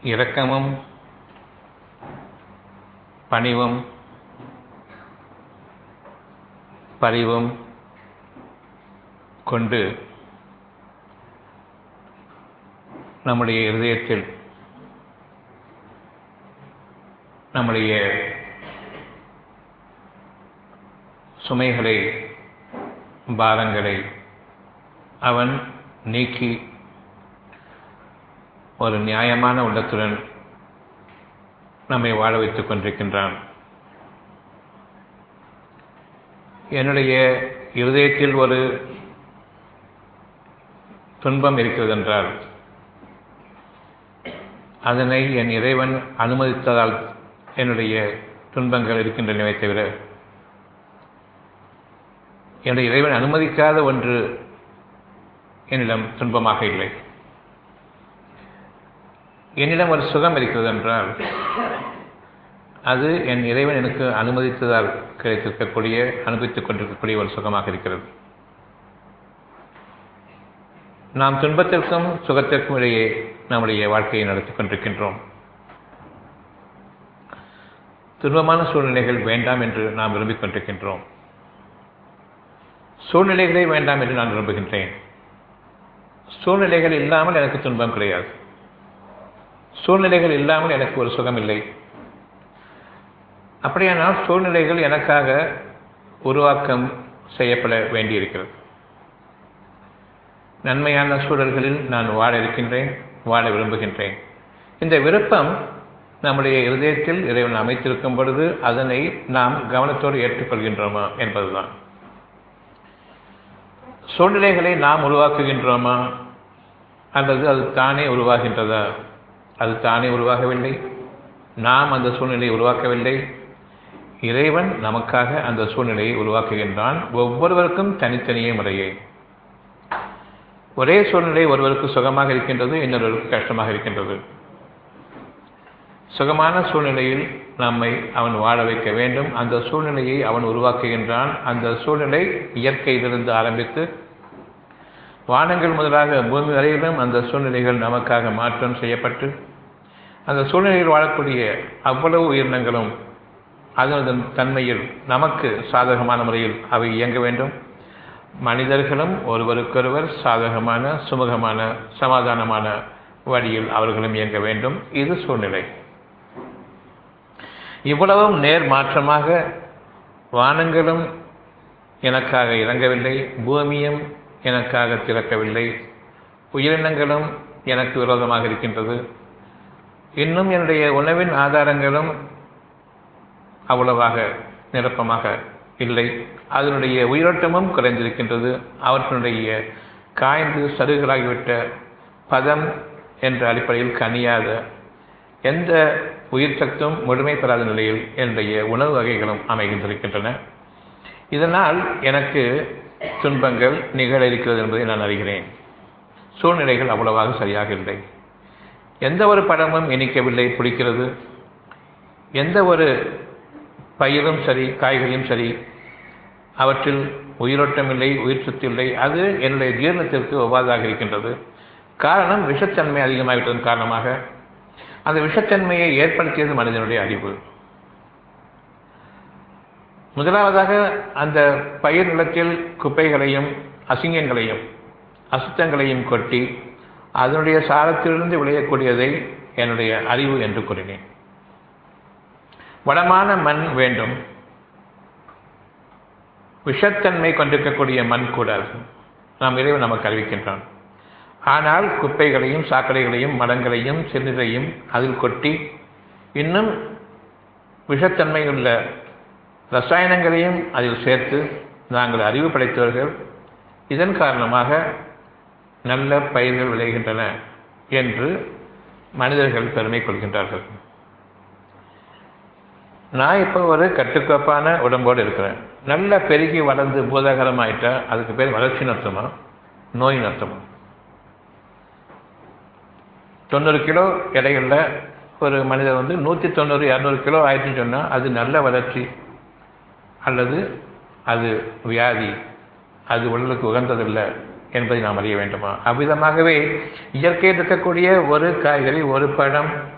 இரக்கமும் பணிவும் பரிவும் கொண்டு நம்முடைய இருதயத்தில் நம்முடைய சுமைகளை பாரங்களை அவன் நீக்கி ஒரு நியாயமான உள்ளத்துடன் நம்மை வாழ வைத்துக் கொண்டிருக்கின்றான் என்னுடைய இருதயத்தில் ஒரு துன்பம் இருக்கிறது என்றால் அதனை என் இறைவன் அனுமதித்ததால் என்னுடைய துன்பங்கள் இருக்கின்றனவே தவிர என்னுடைய இறைவன் அனுமதிக்காத ஒன்று என்னிடம் துன்பமாக இல்லை என்னிடம் ஒரு சுகம் இருக்கிறது என்றால் அது என் இறைவன் எனக்கு அனுமதித்ததால் கிடைத்திருக்கக்கூடிய அனுபவித்துக் கொண்டிருக்கக்கூடிய ஒரு சுகமாக இருக்கிறது நாம் துன்பத்திற்கும் சுகத்திற்கும் இடையே நம்முடைய வாழ்க்கையை நடத்திக் கொண்டிருக்கின்றோம் துன்பமான சூழ்நிலைகள் வேண்டாம் என்று நாம் விரும்பிக் கொண்டிருக்கின்றோம் சூழ்நிலைகளே வேண்டாம் என்று நான் விரும்புகின்றேன் சூழ்நிலைகள் இல்லாமல் எனக்கு துன்பம் கிடையாது சூழ்நிலைகள் இல்லாமல் எனக்கு ஒரு சுகம் இல்லை அப்படியானால் சூழ்நிலைகள் எனக்காக உருவாக்கம் செய்யப்பட வேண்டியிருக்கிறது நன்மையான சூழல்களில் நான் வாழ இருக்கின்றேன் வாழ விரும்புகின்றேன் இந்த விருப்பம் நம்முடைய இருதயத்தில் இறைவன் அமைத்திருக்கும் பொழுது அதனை நாம் கவனத்தோடு ஏற்றுக்கொள்கின்றோமா என்பதுதான் சூழ்நிலைகளை நாம் உருவாக்குகின்றோமா அல்லது அது தானே உருவாகின்றதா அது தானே உருவாகவில்லை நாம் அந்த சூழ்நிலையை உருவாக்கவில்லை இறைவன் நமக்காக அந்த சூழ்நிலையை உருவாக்குகின்றான் ஒவ்வொருவருக்கும் தனித்தனியே முறையே ஒரே சூழ்நிலை ஒருவருக்கு சுகமாக இருக்கின்றது இன்னொருவருக்கு கஷ்டமாக இருக்கின்றது சுகமான சூழ்நிலையில் நம்மை அவன் வாழ வைக்க வேண்டும் அந்த சூழ்நிலையை அவன் உருவாக்குகின்றான் அந்த சூழ்நிலை இயற்கையிலிருந்து ஆரம்பித்து வானங்கள் முதலாக பூமி வரையிலும் அந்த சூழ்நிலைகள் நமக்காக மாற்றம் செய்யப்பட்டு அந்த சூழ்நிலையில் வாழக்கூடிய அவ்வளவு உயிரினங்களும் அதனதன் தன்மையில் நமக்கு சாதகமான முறையில் அவை இயங்க வேண்டும் மனிதர்களும் ஒருவருக்கொருவர் சாதகமான சுமூகமான சமாதானமான வழியில் அவர்களும் இயங்க வேண்டும் இது சூழ்நிலை இவ்வளவும் நேர் மாற்றமாக வானங்களும் எனக்காக இறங்கவில்லை பூமியும் எனக்காக திறக்கவில்லை உயிரினங்களும் எனக்கு விரோதமாக இருக்கின்றது இன்னும் என்னுடைய உணவின் ஆதாரங்களும் அவ்வளவாக நிரப்பமாக இல்லை அதனுடைய உயிரோட்டமும் குறைந்திருக்கின்றது அவற்றினுடைய காய்ந்து சருகளாகிவிட்ட பதம் என்ற அடிப்படையில் கனியாத எந்த உயிர் சத்தும் முழுமை பெறாத நிலையில் என்னுடைய உணவு வகைகளும் அமைகின்றிருக்கின்றன இதனால் எனக்கு துன்பங்கள் நிகழ இருக்கிறது என்பதை நான் அறிகிறேன் சூழ்நிலைகள் அவ்வளவாக சரியாக இல்லை எந்த ஒரு படமும் இனிக்கவில்லை பிடிக்கிறது எந்த ஒரு பயிரும் சரி காய்கறியும் சரி அவற்றில் உயிரோட்டம் இல்லை உயிர் சத்து இல்லை அது என்னுடைய ஜீரணத்திற்கு ஒவ்வாதாக இருக்கின்றது காரணம் விஷத்தன்மை அதிகமாகிவிட்டதன் காரணமாக அந்த விஷத்தன்மையை ஏற்படுத்தியது மனிதனுடைய அறிவு முதலாவதாக அந்த பயிர் நிலத்தில் குப்பைகளையும் அசிங்கங்களையும் அசுத்தங்களையும் கொட்டி அதனுடைய சாரத்திலிருந்து விளையக்கூடியதை என்னுடைய அறிவு என்று கூறினேன் வளமான மண் வேண்டும் விஷத்தன்மை கொண்டிருக்கக்கூடிய மண் கூடாது நாம் இறைவன் நமக்கு அறிவிக்கின்றான் ஆனால் குப்பைகளையும் சாக்கடைகளையும் மடங்களையும் சிறுநீரையும் அதில் கொட்டி இன்னும் விஷத்தன்மை உள்ள ரசாயனங்களையும் அதில் சேர்த்து நாங்கள் அறிவு படைத்தவர்கள் இதன் காரணமாக நல்ல பயிர்கள் விளைகின்றன என்று மனிதர்கள் பெருமை கொள்கின்றார்கள் நான் இப்போ ஒரு கட்டுக்கோப்பான உடம்போடு இருக்கிறேன் நல்லா பெருகி வளர்ந்து பூதாகரமாயிட்டா அதுக்கு பேர் வளர்ச்சி நர்த்தமா நோய் நர்த்தமா தொண்ணூறு கிலோ எடைகளில் ஒரு மனிதர் வந்து நூற்றி தொண்ணூறு இரநூறு கிலோ ஆயிடுச்சுன்னு சொன்னால் அது நல்ல வளர்ச்சி அல்லது அது வியாதி அது உடலுக்கு உகந்ததில்லை என்பதை நாம் அறிய வேண்டுமா அவ்விதமாகவே இயற்கையில் இருக்கக்கூடிய ஒரு காய்கறி ஒரு பழம்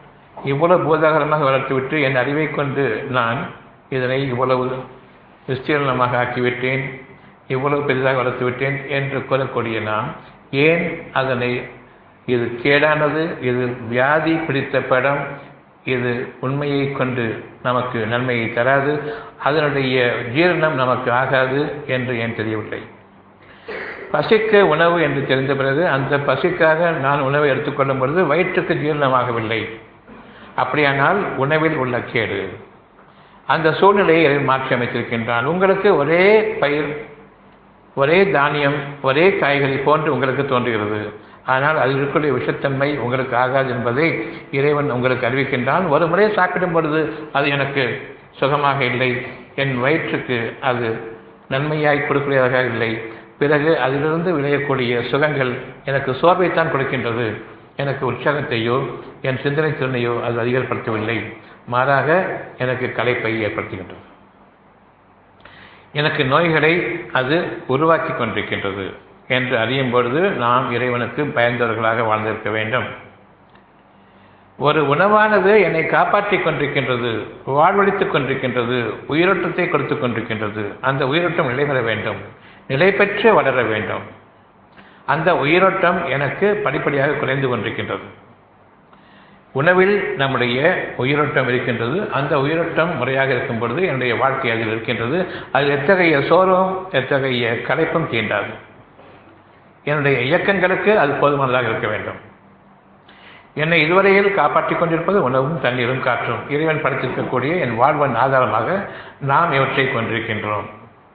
இவ்வளவு பூதாகரமாக வளர்த்துவிட்டு என் அறிவை கொண்டு நான் இதனை இவ்வளவு விஸ்தீர்ணமாக ஆக்கிவிட்டேன் இவ்வளவு பெரிதாக வளர்த்து விட்டேன் என்று கூறக்கூடிய நாம் ஏன் அதனை இது கேடானது இது வியாதி பிடித்த படம் இது உண்மையை கொண்டு நமக்கு நன்மையை தராது அதனுடைய ஜீரணம் நமக்கு ஆகாது என்று ஏன் தெரியவில்லை பசிக்க உணவு என்று தெரிந்த பிறகு அந்த பசிக்காக நான் உணவை எடுத்துக்கொள்ளும் பொழுது வயிற்றுக்கு ஜீரணமாகவில்லை அப்படியானால் உணவில் உள்ள கேடு அந்த சூழ்நிலையை மாற்றி அமைத்திருக்கின்றான் உங்களுக்கு ஒரே பயிர் ஒரே தானியம் ஒரே காய்கறி போன்று உங்களுக்கு தோன்றுகிறது ஆனால் அதில் இருக்கக்கூடிய விஷத்தன்மை உங்களுக்கு ஆகாது என்பதை இறைவன் உங்களுக்கு அறிவிக்கின்றான் ஒரு முறை சாப்பிடும் பொழுது அது எனக்கு சுகமாக இல்லை என் வயிற்றுக்கு அது நன்மையாய் கொடுக்கூடியதாக இல்லை பிறகு அதிலிருந்து விளையக்கூடிய சுகங்கள் எனக்கு சோர்வைத்தான் கொடுக்கின்றது எனக்கு உற்சாகத்தையோ என் சிந்தனை திறனையோ அது அதிகப்படுத்தவில்லை மாறாக எனக்கு களைப்பை ஏற்படுத்துகின்றது எனக்கு நோய்களை அது உருவாக்கி கொண்டிருக்கின்றது என்று அறியும் பொழுது நாம் இறைவனுக்கு பயந்தவர்களாக வாழ்ந்திருக்க வேண்டும் ஒரு உணவானது என்னை காப்பாற்றிக் கொண்டிருக்கின்றது வாழ்வழித்துக் கொண்டிருக்கின்றது உயிரோட்டத்தை கொடுத்துக் கொண்டிருக்கின்றது அந்த உயிரோட்டம் நிலைபெற வேண்டும் நிலை பெற்று வளர வேண்டும் அந்த உயிரோட்டம் எனக்கு படிப்படியாக குறைந்து கொண்டிருக்கின்றது உணவில் நம்முடைய உயிரோட்டம் இருக்கின்றது அந்த உயிரோட்டம் முறையாக இருக்கும் பொழுது என்னுடைய வாழ்க்கை அதில் இருக்கின்றது அதில் எத்தகைய சோர்வும் எத்தகைய களைப்பும் தீண்டாது என்னுடைய இயக்கங்களுக்கு அது போதுமானதாக இருக்க வேண்டும் என்னை இதுவரையில் காப்பாற்றிக் கொண்டிருப்பது உணவும் தண்ணீரும் காற்றும் இறைவன் படைத்திருக்கக்கூடிய என் வாழ்வன் ஆதாரமாக நாம் இவற்றை கொண்டிருக்கின்றோம்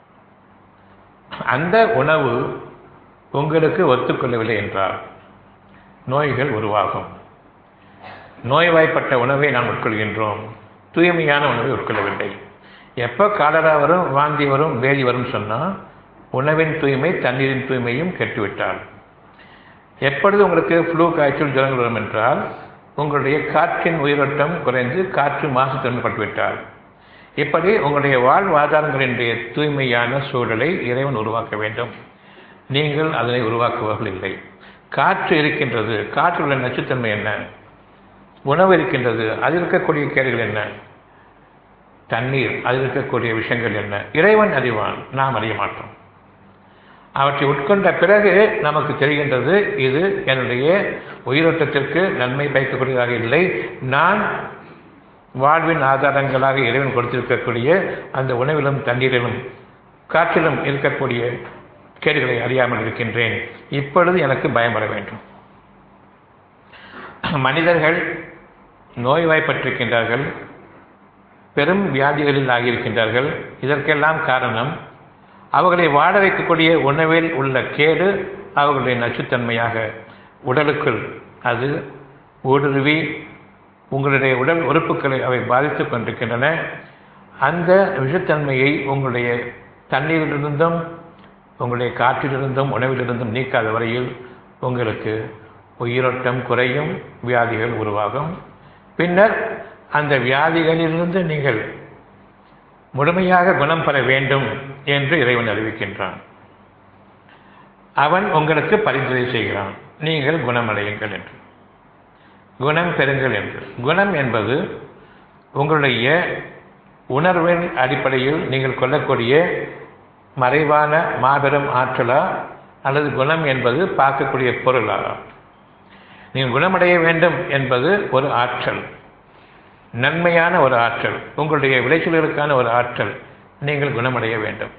அந்த உணவு உங்களுக்கு ஒத்துக்கொள்ளவில்லை என்றால் நோய்கள் உருவாகும் நோய்வாய்ப்பட்ட உணவை நாம் உட்கொள்கின்றோம் தூய்மையான உணவை உட்கொள்ளவில்லை எப்போ காலரா வரும் வாந்தி வரும் வேதி வரும் சொன்னால் உணவின் தூய்மை தண்ணீரின் தூய்மையும் கெட்டுவிட்டால் எப்பொழுது உங்களுக்கு ஃப்ளூ காய்ச்சல் ஜுரங்கள் வரும் என்றால் உங்களுடைய காற்றின் உயிரோட்டம் குறைந்து காற்று மாசு தன்மைப்பட்டுவிட்டால் இப்படி உங்களுடைய வாழ்வாதாரங்களினுடைய தூய்மையான சூழலை இறைவன் உருவாக்க வேண்டும் நீங்கள் அதனை உருவாக்குவர்கள் இல்லை காற்று இருக்கின்றது காற்றில் உள்ள நச்சுத்தன்மை என்ன உணவு இருக்கின்றது அதில் இருக்கக்கூடிய கேடுகள் என்ன தண்ணீர் அதில் இருக்கக்கூடிய விஷயங்கள் என்ன இறைவன் அறிவான் நாம் அறிய மாட்டோம் அவற்றை உட்கொண்ட பிறகு நமக்கு தெரிகின்றது இது என்னுடைய உயிரோட்டத்திற்கு நன்மை பயக்கக்கூடியதாக இல்லை நான் வாழ்வின் ஆதாரங்களாக இறைவன் கொடுத்திருக்கக்கூடிய அந்த உணவிலும் தண்ணீரிலும் காற்றிலும் இருக்கக்கூடிய கேடுகளை அறியாமல் இருக்கின்றேன் இப்பொழுது எனக்கு பயம் வர வேண்டும் மனிதர்கள் நோய்வாய்ப்பட்டிருக்கின்றார்கள் பெரும் வியாதிகளில் ஆகியிருக்கின்றார்கள் இதற்கெல்லாம் காரணம் அவர்களை வாட வைக்கக்கூடிய உணவில் உள்ள கேடு அவர்களுடைய நச்சுத்தன்மையாக உடலுக்குள் அது ஊடுருவி உங்களுடைய உடல் உறுப்புகளை அவை பாதித்து கொண்டிருக்கின்றன அந்த விஷத்தன்மையை உங்களுடைய தண்ணீரிலிருந்தும் உங்களுடைய காற்றிலிருந்தும் உணவிலிருந்தும் நீக்காத வரையில் உங்களுக்கு உயிரோட்டம் குறையும் வியாதிகள் உருவாகும் பின்னர் அந்த வியாதிகளிலிருந்து நீங்கள் முழுமையாக குணம் பெற வேண்டும் என்று இறைவன் அறிவிக்கின்றான் அவன் உங்களுக்கு பரிந்துரை செய்கிறான் நீங்கள் குணமடையுங்கள் என்று குணம் பெறுங்கள் என்று குணம் என்பது உங்களுடைய உணர்வின் அடிப்படையில் நீங்கள் கொள்ளக்கூடிய மறைவான மாபெரும் ஆற்றலா அல்லது குணம் என்பது பார்க்கக்கூடிய பொருளா நீங்கள் குணமடைய வேண்டும் என்பது ஒரு ஆற்றல் நன்மையான ஒரு ஆற்றல் உங்களுடைய விளைச்சல்களுக்கான ஒரு ஆற்றல் நீங்கள் குணமடைய வேண்டும்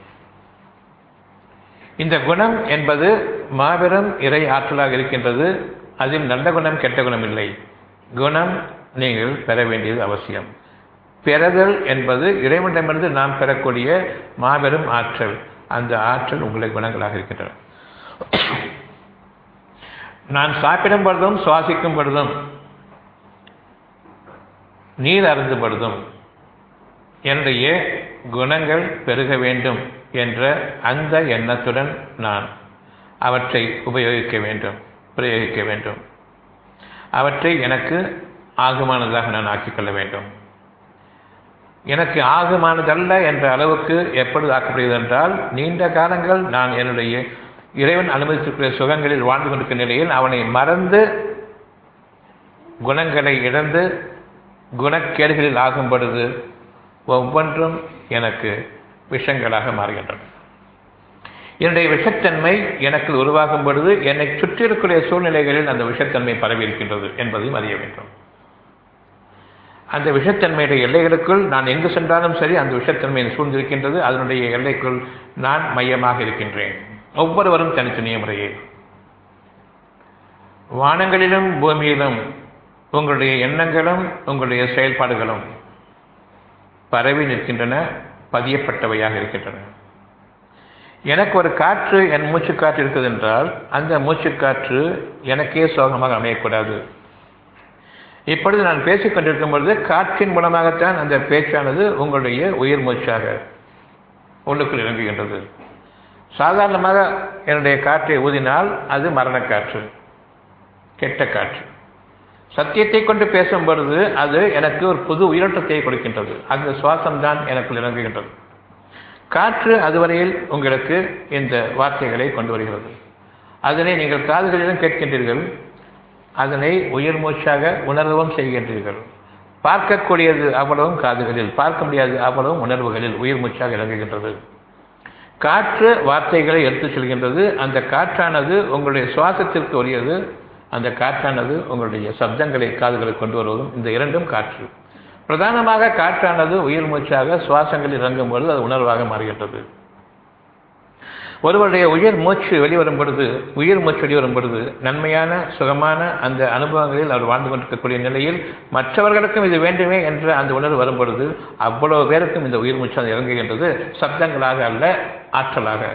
இந்த குணம் என்பது மாபெரும் இறை ஆற்றலாக இருக்கின்றது அதில் நல்ல குணம் கெட்ட குணம் இல்லை குணம் நீங்கள் பெற வேண்டியது அவசியம் பெறுதல் என்பது இறைவனிடமிருந்து நாம் பெறக்கூடிய மாபெரும் ஆற்றல் அந்த ஆற்றல் உங்களுடைய குணங்களாக இருக்கின்றன நான் சாப்பிடும் பொழுதும் சுவாசிக்கும் பொழுதும் நீர் அருந்துபடுதும் என்னுடைய குணங்கள் பெருக வேண்டும் என்ற அந்த எண்ணத்துடன் நான் அவற்றை உபயோகிக்க வேண்டும் பிரயோகிக்க வேண்டும் அவற்றை எனக்கு ஆகுமானதாக நான் ஆக்கிக்கொள்ள வேண்டும் எனக்கு ஆகுமானதல்ல என்ற அளவுக்கு எப்பொழுது ஆக்கப்படுகிறது என்றால் நீண்ட காலங்கள் நான் என்னுடைய இறைவன் அனுமதித்திருக்கிற சுகங்களில் வாழ்ந்து கொண்டிருக்கிற நிலையில் அவனை மறந்து குணங்களை இழந்து குணக்கேடுகளில் ஆகும் பொழுது ஒவ்வொன்றும் எனக்கு விஷங்களாக மாறுகின்றன என்னுடைய விஷத்தன்மை எனக்கு உருவாகும் பொழுது என்னை சுற்றி இருக்கக்கூடிய சூழ்நிலைகளில் அந்த விஷத்தன்மை பரவி இருக்கின்றது என்பதையும் அறிய வேண்டும் அந்த விஷத்தன்மையுடைய எல்லைகளுக்குள் நான் எங்கு சென்றாலும் சரி அந்த விஷத்தன்மையை சூழ்ந்திருக்கின்றது அதனுடைய எல்லைக்குள் நான் மையமாக இருக்கின்றேன் ஒவ்வொருவரும் தனித்தனிய முறையே வானங்களிலும் பூமியிலும் உங்களுடைய எண்ணங்களும் உங்களுடைய செயல்பாடுகளும் பரவி நிற்கின்றன பதியப்பட்டவையாக இருக்கின்றன எனக்கு ஒரு காற்று என் மூச்சுக்காற்று இருக்குது என்றால் அந்த மூச்சுக்காற்று எனக்கே சோகமாக அமையக்கூடாது இப்பொழுது நான் பேசிக் கொண்டிருக்கும் பொழுது காற்றின் மூலமாகத்தான் அந்த பேச்சானது உங்களுடைய உயிர் மூச்சாக உள்ளுக்குள் இறங்குகின்றது சாதாரணமாக என்னுடைய காற்றை ஊதினால் அது மரணக்காற்று கெட்ட காற்று சத்தியத்தை கொண்டு பேசும் பொழுது அது எனக்கு ஒரு புது உயிரோட்டத்தை கொடுக்கின்றது அந்த சுவாசம்தான் எனக்குள் இறங்குகின்றது காற்று அதுவரையில் உங்களுக்கு இந்த வார்த்தைகளை கொண்டு வருகிறது அதனை நீங்கள் காதுகளிலும் கேட்கின்றீர்கள் அதனை உயிர் மூச்சாக உணர்வும் செய்கின்றீர்கள் பார்க்கக்கூடியது அவ்வளவும் காதுகளில் பார்க்க முடியாது அவ்வளவும் உணர்வுகளில் உயிர் மூச்சாக இறங்குகின்றது காற்று வார்த்தைகளை எடுத்துச் செல்கின்றது அந்த காற்றானது உங்களுடைய சுவாசத்திற்கு உரியது அந்த காற்றானது உங்களுடைய சப்தங்களை காதுகளை கொண்டு வருவதும் இந்த இரண்டும் காற்று பிரதானமாக காற்றானது உயிர் மூச்சாக சுவாசங்களில் இறங்கும் பொழுது அது உணர்வாக மாறுகின்றது ஒருவருடைய உயிர் மூச்சு வெளிவரும் பொழுது உயிர் மூச்சு வெளிவரும் பொழுது நன்மையான சுகமான அந்த அனுபவங்களில் அவர் வாழ்ந்து கொண்டிருக்கக்கூடிய நிலையில் மற்றவர்களுக்கும் இது வேண்டுமே என்ற அந்த உணர்வு வரும் பொழுது அவ்வளவு பேருக்கும் இந்த உயிர் மூச்சு இறங்குகின்றது சப்தங்களாக அல்ல ஆற்றலாக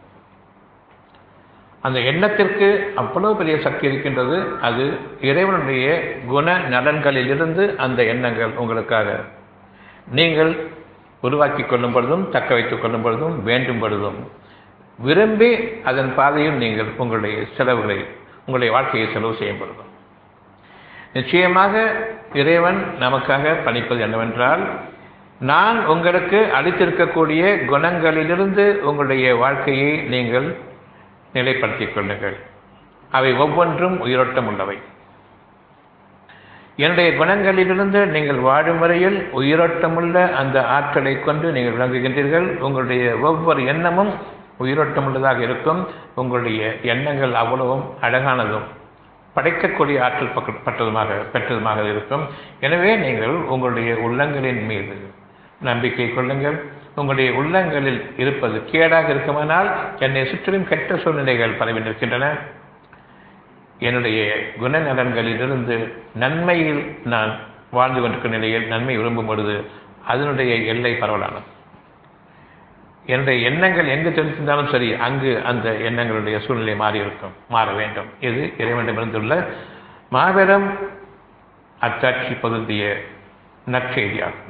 அந்த எண்ணத்திற்கு அவ்வளவு பெரிய சக்தி இருக்கின்றது அது இறைவனுடைய குண நலன்களிலிருந்து அந்த எண்ணங்கள் உங்களுக்காக நீங்கள் உருவாக்கி கொள்ளும் பொழுதும் தக்க வைத்துக் கொள்ளும் பொழுதும் வேண்டும் பொழுதும் விரும்பி அதன் பாதையில் நீங்கள் உங்களுடைய செலவுகளை உங்களுடைய வாழ்க்கையை செலவு செய்யும் பொழுதும் நிச்சயமாக இறைவன் நமக்காக பணிப்பது என்னவென்றால் நான் உங்களுக்கு அளித்திருக்கக்கூடிய குணங்களிலிருந்து உங்களுடைய வாழ்க்கையை நீங்கள் நிலைப்படுத்திக் கொள்ளுங்கள் அவை ஒவ்வொன்றும் உயிரோட்டம் உள்ளவை என்னுடைய குணங்களிலிருந்து நீங்கள் வாழும் வரையில் உயிரோட்டமுள்ள அந்த ஆற்றலை கொண்டு நீங்கள் விளங்குகின்றீர்கள் உங்களுடைய ஒவ்வொரு எண்ணமும் உயிரோட்டமுள்ளதாக இருக்கும் உங்களுடைய எண்ணங்கள் அவ்வளவும் அழகானதும் படைக்கக்கூடிய ஆற்றல் பட்டதுமாக பெற்றதுமாக இருக்கும் எனவே நீங்கள் உங்களுடைய உள்ளங்களின் மீது நம்பிக்கை கொள்ளுங்கள் உங்களுடைய உள்ளங்களில் இருப்பது கேடாக இருக்குமானால் என்னை சுற்றிலும் கெட்ட சூழ்நிலைகள் பரவி நிற்கின்றன என்னுடைய குணநலன்களிலிருந்து நன்மையில் நான் வாழ்ந்து கொண்டிருக்கும் நிலையில் நன்மை விரும்பும் பொழுது அதனுடைய எல்லை பரவலானது என்னுடைய எண்ணங்கள் எங்கு தெரிந்திருந்தாலும் சரி அங்கு அந்த எண்ணங்களுடைய சூழ்நிலை மாறி இருக்கும் மாற வேண்டும் இது இறைவனிடமிருந்துள்ள மாபெரும் அத்தாட்சி பொருந்திய நற்செய்தியாகும்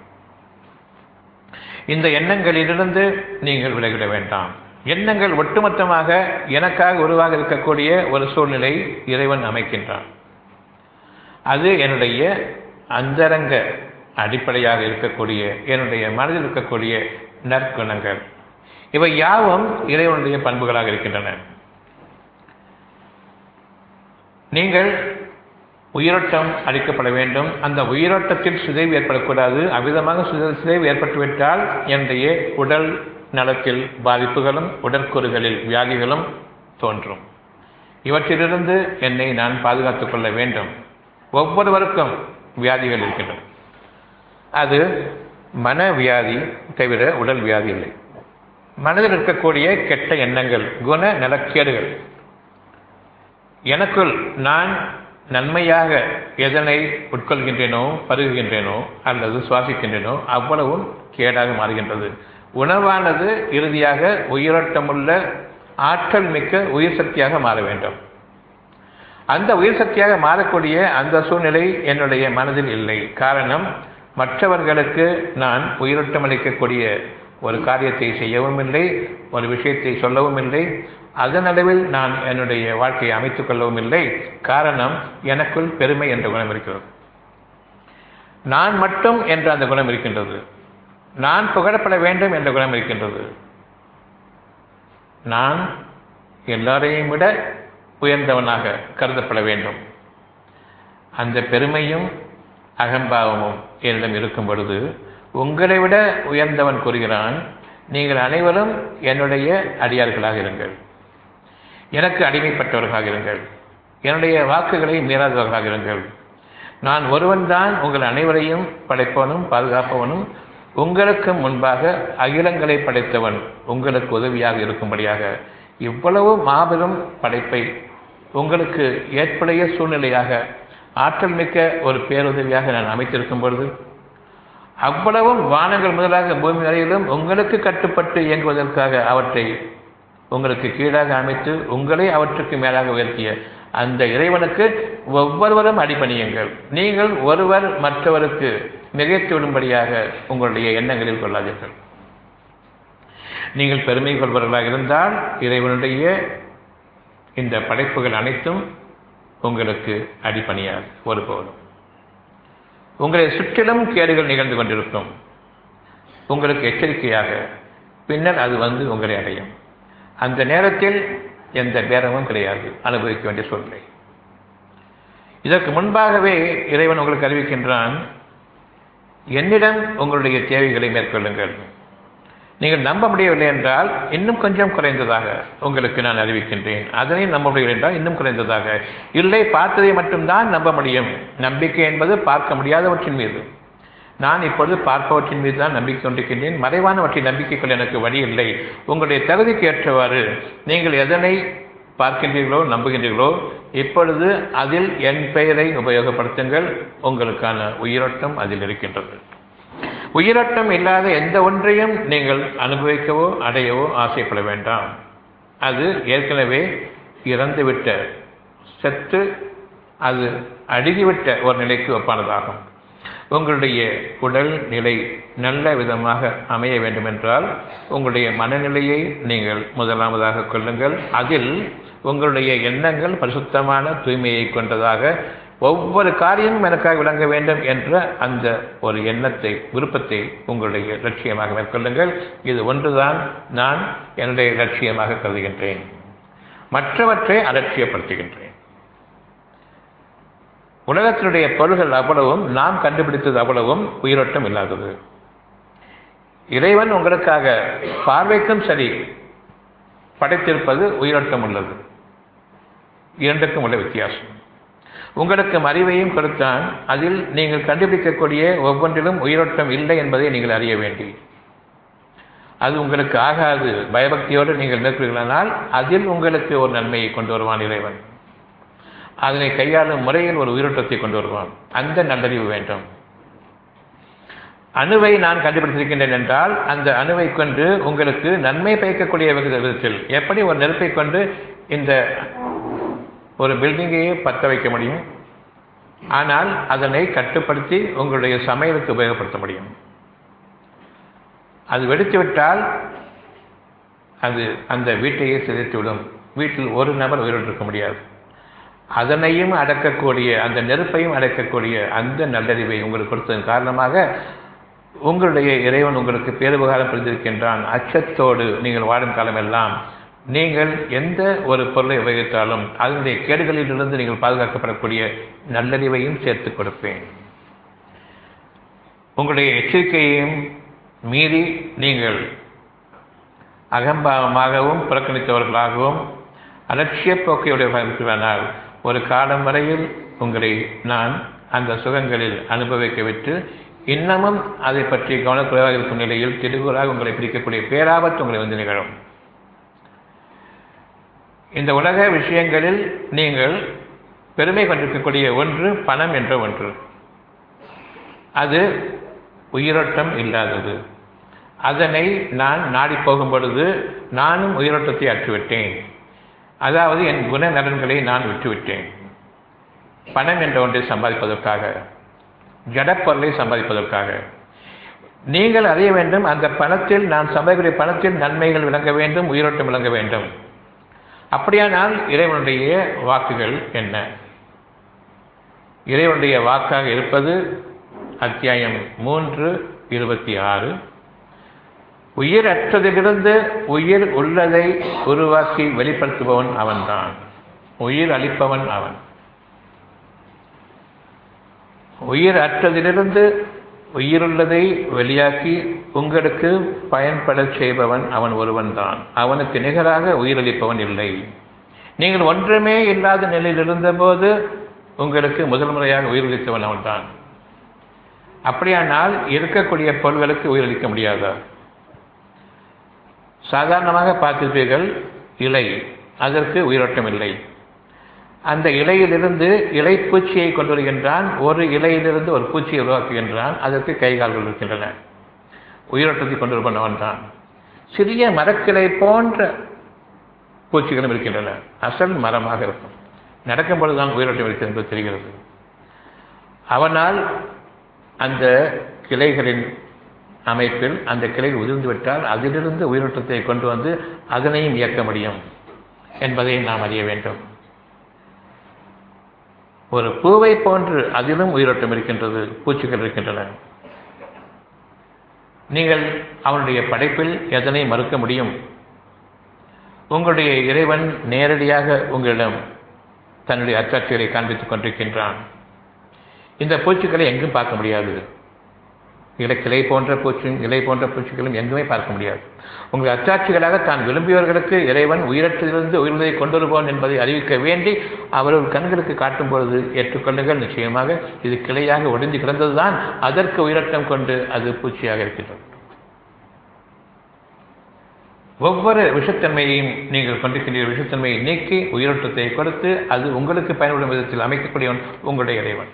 இந்த எண்ணங்களிலிருந்து நீங்கள் விலகிட வேண்டாம் எண்ணங்கள் ஒட்டுமொத்தமாக எனக்காக உருவாக இருக்கக்கூடிய ஒரு சூழ்நிலை இறைவன் அமைக்கின்றான் அது என்னுடைய அந்தரங்க அடிப்படையாக இருக்கக்கூடிய என்னுடைய மனதில் இருக்கக்கூடிய நற்குணங்கள் இவை யாவும் இறைவனுடைய பண்புகளாக இருக்கின்றன நீங்கள் உயிரோட்டம் அளிக்கப்பட வேண்டும் அந்த உயிரோட்டத்தில் சிதைவு ஏற்படக்கூடாது அவ்விதமாக சிதைவு ஏற்பட்டுவிட்டால் என்னுடைய உடல் நலத்தில் பாதிப்புகளும் உடற்கூறுகளில் வியாதிகளும் தோன்றும் இவற்றிலிருந்து என்னை நான் பாதுகாத்துக் கொள்ள வேண்டும் ஒவ்வொருவருக்கும் வியாதிகள் இருக்கின்றன அது மன வியாதி தவிர உடல் வியாதி இல்லை மனதில் இருக்கக்கூடிய கெட்ட எண்ணங்கள் குண நலக்கேடுகள் எனக்குள் நான் நன்மையாக எதனை உட்கொள்கின்றேனோ பருகுகின்றேனோ அல்லது சுவாசிக்கின்றேனோ அவ்வளவும் கேடாக மாறுகின்றது உணவானது இறுதியாக உயிரோட்டமுள்ள ஆற்றல் மிக்க உயிர் சக்தியாக மாற வேண்டும் அந்த உயிர் சக்தியாக மாறக்கூடிய அந்த சூழ்நிலை என்னுடைய மனதில் இல்லை காரணம் மற்றவர்களுக்கு நான் உயிரோட்டம் அளிக்கக்கூடிய ஒரு காரியத்தை செய்யவும் இல்லை ஒரு விஷயத்தை சொல்லவும் இல்லை அதன் அளவில் நான் என்னுடைய வாழ்க்கையை அமைத்துக் கொள்ளவும் இல்லை காரணம் எனக்குள் பெருமை என்ற குணம் இருக்கிறது நான் மட்டும் என்ற அந்த குணம் இருக்கின்றது நான் புகழப்பட வேண்டும் என்ற குணம் இருக்கின்றது நான் எல்லாரையும் விட உயர்ந்தவனாக கருதப்பட வேண்டும் அந்த பெருமையும் அகம்பாவமும் என்னிடம் இருக்கும் பொழுது உங்களை விட உயர்ந்தவன் கூறுகிறான் நீங்கள் அனைவரும் என்னுடைய அடியார்களாக இருங்கள் எனக்கு அடிமைப்பட்டவர்களாக இருங்கள் என்னுடைய வாக்குகளை மீறாதவர்களாக இருங்கள் நான் ஒருவன்தான் உங்கள் அனைவரையும் படைப்பவனும் பாதுகாப்பவனும் உங்களுக்கு முன்பாக அகிலங்களை படைத்தவன் உங்களுக்கு உதவியாக இருக்கும்படியாக இவ்வளவு மாபெரும் படைப்பை உங்களுக்கு ஏற்புடைய சூழ்நிலையாக ஆற்றல் மிக்க ஒரு பேருதவியாக நான் அமைத்திருக்கும் பொழுது அவ்வளவும் வானங்கள் முதலாக பூமி வரையிலும் உங்களுக்கு கட்டுப்பட்டு இயங்குவதற்காக அவற்றை உங்களுக்கு கீழாக அமைத்து உங்களை அவற்றுக்கு மேலாக உயர்த்திய அந்த இறைவனுக்கு ஒவ்வொருவரும் அடிபணியுங்கள் நீங்கள் ஒருவர் மற்றவருக்கு மிகைத்து விடும்படியாக உங்களுடைய எண்ணங்களில் கொள்ளாதீர்கள் நீங்கள் பெருமை கொள்பவர்களாக இருந்தால் இறைவனுடைய இந்த படைப்புகள் அனைத்தும் உங்களுக்கு அடிப்பணியாது ஒருபோதும் உங்களை சுற்றிலும் கேடுகள் நிகழ்ந்து கொண்டிருக்கும் உங்களுக்கு எச்சரிக்கையாக பின்னர் அது வந்து உங்களை அடையும் அந்த நேரத்தில் எந்த பேரமும் கிடையாது அனுபவிக்க வேண்டிய சூழ்நிலை இதற்கு முன்பாகவே இறைவன் உங்களுக்கு அறிவிக்கின்றான் என்னிடம் உங்களுடைய தேவைகளை மேற்கொள்ளுங்கள் நீங்கள் நம்ப முடியவில்லை என்றால் இன்னும் கொஞ்சம் குறைந்ததாக உங்களுக்கு நான் அறிவிக்கின்றேன் அதனை நம்ப முடியவில்லை என்றால் இன்னும் குறைந்ததாக இல்லை பார்த்ததை மட்டும்தான் நம்ப முடியும் நம்பிக்கை என்பது பார்க்க முடியாதவற்றின் மீது நான் இப்பொழுது பார்ப்பவற்றின் மீது தான் நம்பிக்கை கொண்டிருக்கின்றேன் மறைவானவற்றின் நம்பிக்கைகள் எனக்கு வழி இல்லை உங்களுடைய தகுதிக்கு ஏற்றவாறு நீங்கள் எதனை பார்க்கின்றீர்களோ நம்புகின்றீர்களோ இப்பொழுது அதில் என் பெயரை உபயோகப்படுத்துங்கள் உங்களுக்கான உயிரோட்டம் அதில் இருக்கின்றது உயிரோட்டம் இல்லாத எந்த ஒன்றையும் நீங்கள் அனுபவிக்கவோ அடையவோ ஆசைப்பட வேண்டாம் அது ஏற்கனவே இறந்துவிட்ட செத்து அது அழுகிவிட்ட ஒரு நிலைக்கு ஒப்பானதாகும் உங்களுடைய உடல் நிலை நல்ல விதமாக அமைய வேண்டுமென்றால் உங்களுடைய மனநிலையை நீங்கள் முதலாவதாக கொள்ளுங்கள் அதில் உங்களுடைய எண்ணங்கள் பரிசுத்தமான தூய்மையை கொண்டதாக ஒவ்வொரு காரியமும் எனக்காக விளங்க வேண்டும் என்ற அந்த ஒரு எண்ணத்தை விருப்பத்தை உங்களுடைய லட்சியமாக மேற்கொள்ளுங்கள் இது ஒன்றுதான் நான் என்னுடைய லட்சியமாக கருதுகின்றேன் மற்றவற்றை அலட்சியப்படுத்துகின்றேன் உலகத்தினுடைய பொருள்கள் அவ்வளவும் நாம் கண்டுபிடித்தது அவ்வளவும் உயிரோட்டம் இல்லாதது இறைவன் உங்களுக்காக பார்வைக்கும் சரி படைத்திருப்பது உயிரோட்டம் உள்ளது இரண்டுக்கும் உள்ள வித்தியாசம் உங்களுக்கு அறிவையும் கொடுத்தான் அதில் நீங்கள் கண்டுபிடிக்கக்கூடிய ஒவ்வொன்றிலும் உயிரோட்டம் இல்லை என்பதை நீங்கள் அறிய வேண்டி அது உங்களுக்கு ஆகாது பயபக்தியோடு நீங்கள் மேற்கொள்கிறானால் அதில் உங்களுக்கு ஒரு நன்மையை கொண்டு வருவான் இறைவன் அதனை கையாளும் முறையில் ஒரு உயிரோட்டத்தை கொண்டு வருவான் அந்த நல்லறிவு வேண்டும் அணுவை நான் கண்டுபிடித்திருக்கின்றேன் என்றால் அந்த அணுவை கொண்டு உங்களுக்கு நன்மை பயக்கக்கூடிய விதத்தில் எப்படி ஒரு நெருப்பை கொண்டு இந்த ஒரு பில்டிங்கையே பற்ற வைக்க முடியும் ஆனால் அதனை கட்டுப்படுத்தி உங்களுடைய சமையலுக்கு உபயோகப்படுத்த முடியும் அது வெடித்துவிட்டால் அது அந்த வீட்டையே சிதைத்துவிடும் வீட்டில் ஒரு நபர் உயிரோடு இருக்க முடியாது அதனையும் அடக்கக்கூடிய அந்த நெருப்பையும் அடக்கக்கூடிய அந்த நல்லறிவை உங்களுக்கு கொடுத்ததன் காரணமாக உங்களுடைய இறைவன் உங்களுக்கு பேருபகாரம் புரிந்திருக்கின்றான் அச்சத்தோடு நீங்கள் வாடும் காலமெல்லாம் நீங்கள் எந்த ஒரு பொருளை உபயோகித்தாலும் அதனுடைய கேடுகளிலிருந்து நீங்கள் பாதுகாக்கப்படக்கூடிய நல்லறிவையும் சேர்த்து கொடுப்பேன் உங்களுடைய எச்சரிக்கையையும் மீறி நீங்கள் அகம்பாவமாகவும் புறக்கணித்தவர்களாகவும் அலட்சிய போக்கையுடையவர்களானால் ஒரு காலம் வரையில் உங்களை நான் அந்த சுகங்களில் அனுபவிக்க விட்டு இன்னமும் அதை பற்றி கவனக்குறைவாக இருக்கும் நிலையில் திருகுறாக உங்களை பிடிக்கக்கூடிய பேராபத்து உங்களை வந்து நிகழும் இந்த உலக விஷயங்களில் நீங்கள் பெருமை கொண்டிருக்கக்கூடிய ஒன்று பணம் என்ற ஒன்று அது உயிரோட்டம் இல்லாதது அதனை நான் நாடி போகும் பொழுது நானும் உயிரோட்டத்தை அற்றுவிட்டேன் அதாவது என் குண நலன்களை நான் விட்டுவிட்டேன் பணம் என்ற ஒன்றை சம்பாதிப்பதற்காக ஜடப்பொருளை சம்பாதிப்பதற்காக நீங்கள் அறிய வேண்டும் அந்த பணத்தில் நான் சம்பாதிக்கக்கூடிய பணத்தில் நன்மைகள் விளங்க வேண்டும் உயிரோட்டம் விளங்க வேண்டும் அப்படியானால் இறைவனுடைய வாக்குகள் என்ன இறைவனுடைய வாக்காக இருப்பது அத்தியாயம் மூன்று இருபத்தி ஆறு உயிரற்றதிலிருந்து உயிர் உள்ளதை உருவாக்கி வெளிப்படுத்துபவன் அவன்தான் உயிர் அளிப்பவன் அவன் உயிர் அற்றதிலிருந்து உயிருள்ளதை வெளியாக்கி உங்களுக்கு பயன்படச் செய்பவன் அவன் ஒருவன் தான் அவனுக்கு நிகராக உயிரளிப்பவன் இல்லை நீங்கள் ஒன்றுமே இல்லாத நிலையில் இருந்தபோது உங்களுக்கு முதல் முறையாக உயிரளித்தவன் அவன்தான் அப்படியானால் இருக்கக்கூடிய பொருள்களுக்கு உயிரளிக்க முடியாதா சாதாரணமாக பார்த்திருப்பீர்கள் இலை அதற்கு உயிரோட்டம் இல்லை அந்த இலையிலிருந்து இலை பூச்சியை கொண்டு வருகின்றான் ஒரு இலையிலிருந்து ஒரு பூச்சியை உருவாக்குகின்றான் அதற்கு கை கால்கள் இருக்கின்றன உயிரோட்டத்தை கொண்டு வருபவன் தான் சிறிய மரக்கிளை போன்ற பூச்சிகளும் இருக்கின்றன அசல் மரமாக இருக்கும் நடக்கும் பொழுதுதான் உயிரோட்டம் இருக்கிறது என்பது தெரிகிறது அவனால் அந்த கிளைகளின் அமைப்பில் அந்த கிளை உதிர்ந்து விட்டால் அதிலிருந்து உயிரோட்டத்தை கொண்டு வந்து அதனையும் இயக்க முடியும் என்பதை நாம் அறிய வேண்டும் ஒரு பூவை போன்று அதிலும் உயிரோட்டம் இருக்கின்றது பூச்சிகள் இருக்கின்றன நீங்கள் அவனுடைய படைப்பில் எதனை மறுக்க முடியும் உங்களுடைய இறைவன் நேரடியாக உங்களிடம் தன்னுடைய அச்சாட்சிகளை காண்பித்துக் கொண்டிருக்கின்றான் இந்த பூச்சிகளை எங்கும் பார்க்க முடியாது இலை கிளை போன்ற பூச்சியும் இலை போன்ற பூச்சிகளும் எங்குமே பார்க்க முடியாது உங்கள் அச்சாட்சிகளாக தான் விரும்பியவர்களுக்கு இறைவன் உயிரற்றிலிருந்து உயிர்ந்ததை கொண்டு வருவான் என்பதை அறிவிக்க வேண்டி அவர்கள் கண்களுக்கு காட்டும் பொழுது ஏற்றுக்கொள்ளுங்கள் நிச்சயமாக இது கிளையாக ஒடிந்து கிடந்ததுதான் அதற்கு உயிரட்டம் கொண்டு அது பூச்சியாக இருக்கின்றது ஒவ்வொரு விஷத்தன்மையையும் நீங்கள் கொண்டிருக்கின்ற விஷத்தன்மையை நீக்கி உயிரோட்டத்தை கொடுத்து அது உங்களுக்கு பயன்படும் விதத்தில் அமைக்கக்கூடியவன் உங்களுடைய இறைவன்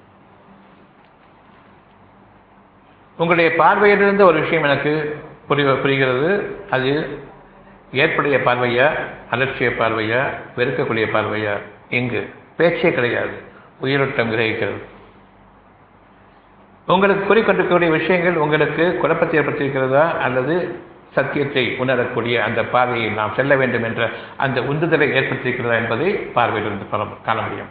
உங்களுடைய பார்வையிலிருந்து ஒரு விஷயம் எனக்கு புரிய புரிகிறது அது ஏற்புடைய பார்வையா அலட்சிய பார்வையா வெறுக்கக்கூடிய பார்வையா இங்கு பேச்சே கிடையாது உயிரோட்டம் கிரகிக்கிறது உங்களுக்கு கூறிக்கொண்டிருக்கக்கூடிய விஷயங்கள் உங்களுக்கு குழப்பத்தை ஏற்படுத்தியிருக்கிறதா அல்லது சத்தியத்தை உணரக்கூடிய அந்த பாதையை நாம் செல்ல வேண்டும் என்ற அந்த உந்துதலை ஏற்படுத்தியிருக்கிறதா என்பதை பார்வையிலிருந்து காண முடியும்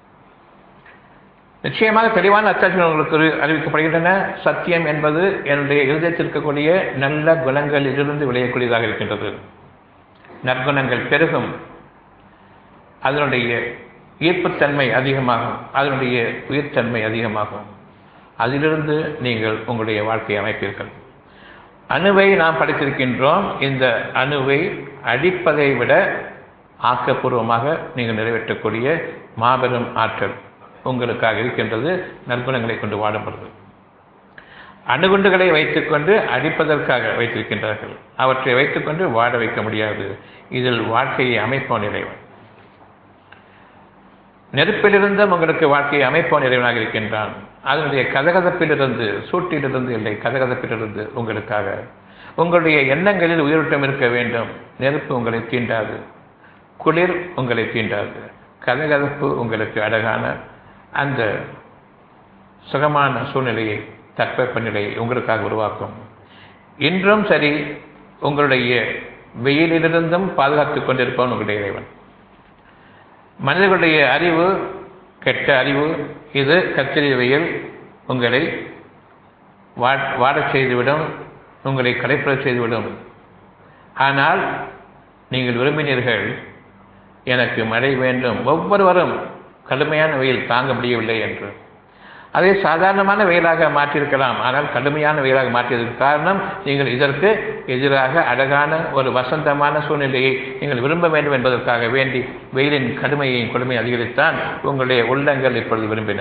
நிச்சயமாக தெளிவான அத்தாட்சிகள் உங்களுக்கு அறிவிக்கப்படுகின்றன சத்தியம் என்பது என்னுடைய இருதயத்தில் இருக்கக்கூடிய நல்ல குணங்களிலிருந்து விளையக்கூடியதாக இருக்கின்றது நற்குணங்கள் பெருகும் அதனுடைய ஈர்ப்புத்தன்மை அதிகமாகும் அதனுடைய உயிர்த்தன்மை அதிகமாகும் அதிலிருந்து நீங்கள் உங்களுடைய வாழ்க்கையை அமைப்பீர்கள் அணுவை நாம் படித்திருக்கின்றோம் இந்த அணுவை அடிப்பதை விட ஆக்கப்பூர்வமாக நீங்கள் நிறைவேற்றக்கூடிய மாபெரும் ஆற்றல் உங்களுக்காக இருக்கின்றது நற்குணங்களை கொண்டு வாடப்படுது அணுகுண்டுகளை வைத்துக்கொண்டு அடிப்பதற்காக வைத்திருக்கின்றார்கள் அவற்றை வைத்துக்கொண்டு வாட வைக்க முடியாது இதில் வாழ்க்கையை அமைப்போன் இறைவன் நெருப்பிலிருந்தும் உங்களுக்கு வாழ்க்கையை அமைப்போன் இறைவனாக இருக்கின்றான் அதனுடைய கதகதப்பிலிருந்து சூட்டிலிருந்து இல்லை கதகதப்பிலிருந்து உங்களுக்காக உங்களுடைய எண்ணங்களில் உயிரோட்டம் இருக்க வேண்டும் நெருப்பு உங்களை தீண்டாது குளிர் உங்களை தீண்டாது கதகதப்பு உங்களுக்கு அழகான அந்த சுகமான சூழ்நிலையை தட்பவெப்ப நிலையை உங்களுக்காக உருவாக்கும் இன்றும் சரி உங்களுடைய வெயிலிலிருந்தும் பாதுகாத்துக் கொண்டிருப்பவன் உங்களுடைய இறைவன் மனிதர்களுடைய அறிவு கெட்ட அறிவு இது கத்திரி வெயில் உங்களை வாடச் செய்துவிடும் உங்களை கடைப்பிடச் செய்துவிடும் ஆனால் நீங்கள் விரும்பினீர்கள் எனக்கு மழை வேண்டும் ஒவ்வொருவரும் கடுமையான வெயில் தாங்க முடியவில்லை என்று அதை சாதாரணமான வெயிலாக மாற்றியிருக்கலாம் ஆனால் கடுமையான வெயிலாக மாற்றியதற்கு காரணம் நீங்கள் இதற்கு எதிராக அழகான ஒரு வசந்தமான சூழ்நிலையை நீங்கள் விரும்ப வேண்டும் என்பதற்காக வேண்டி வெயிலின் கடுமையையும் கொடுமையை அதிகரித்தான் உங்களுடைய உள்ளங்கள் இப்பொழுது விரும்பின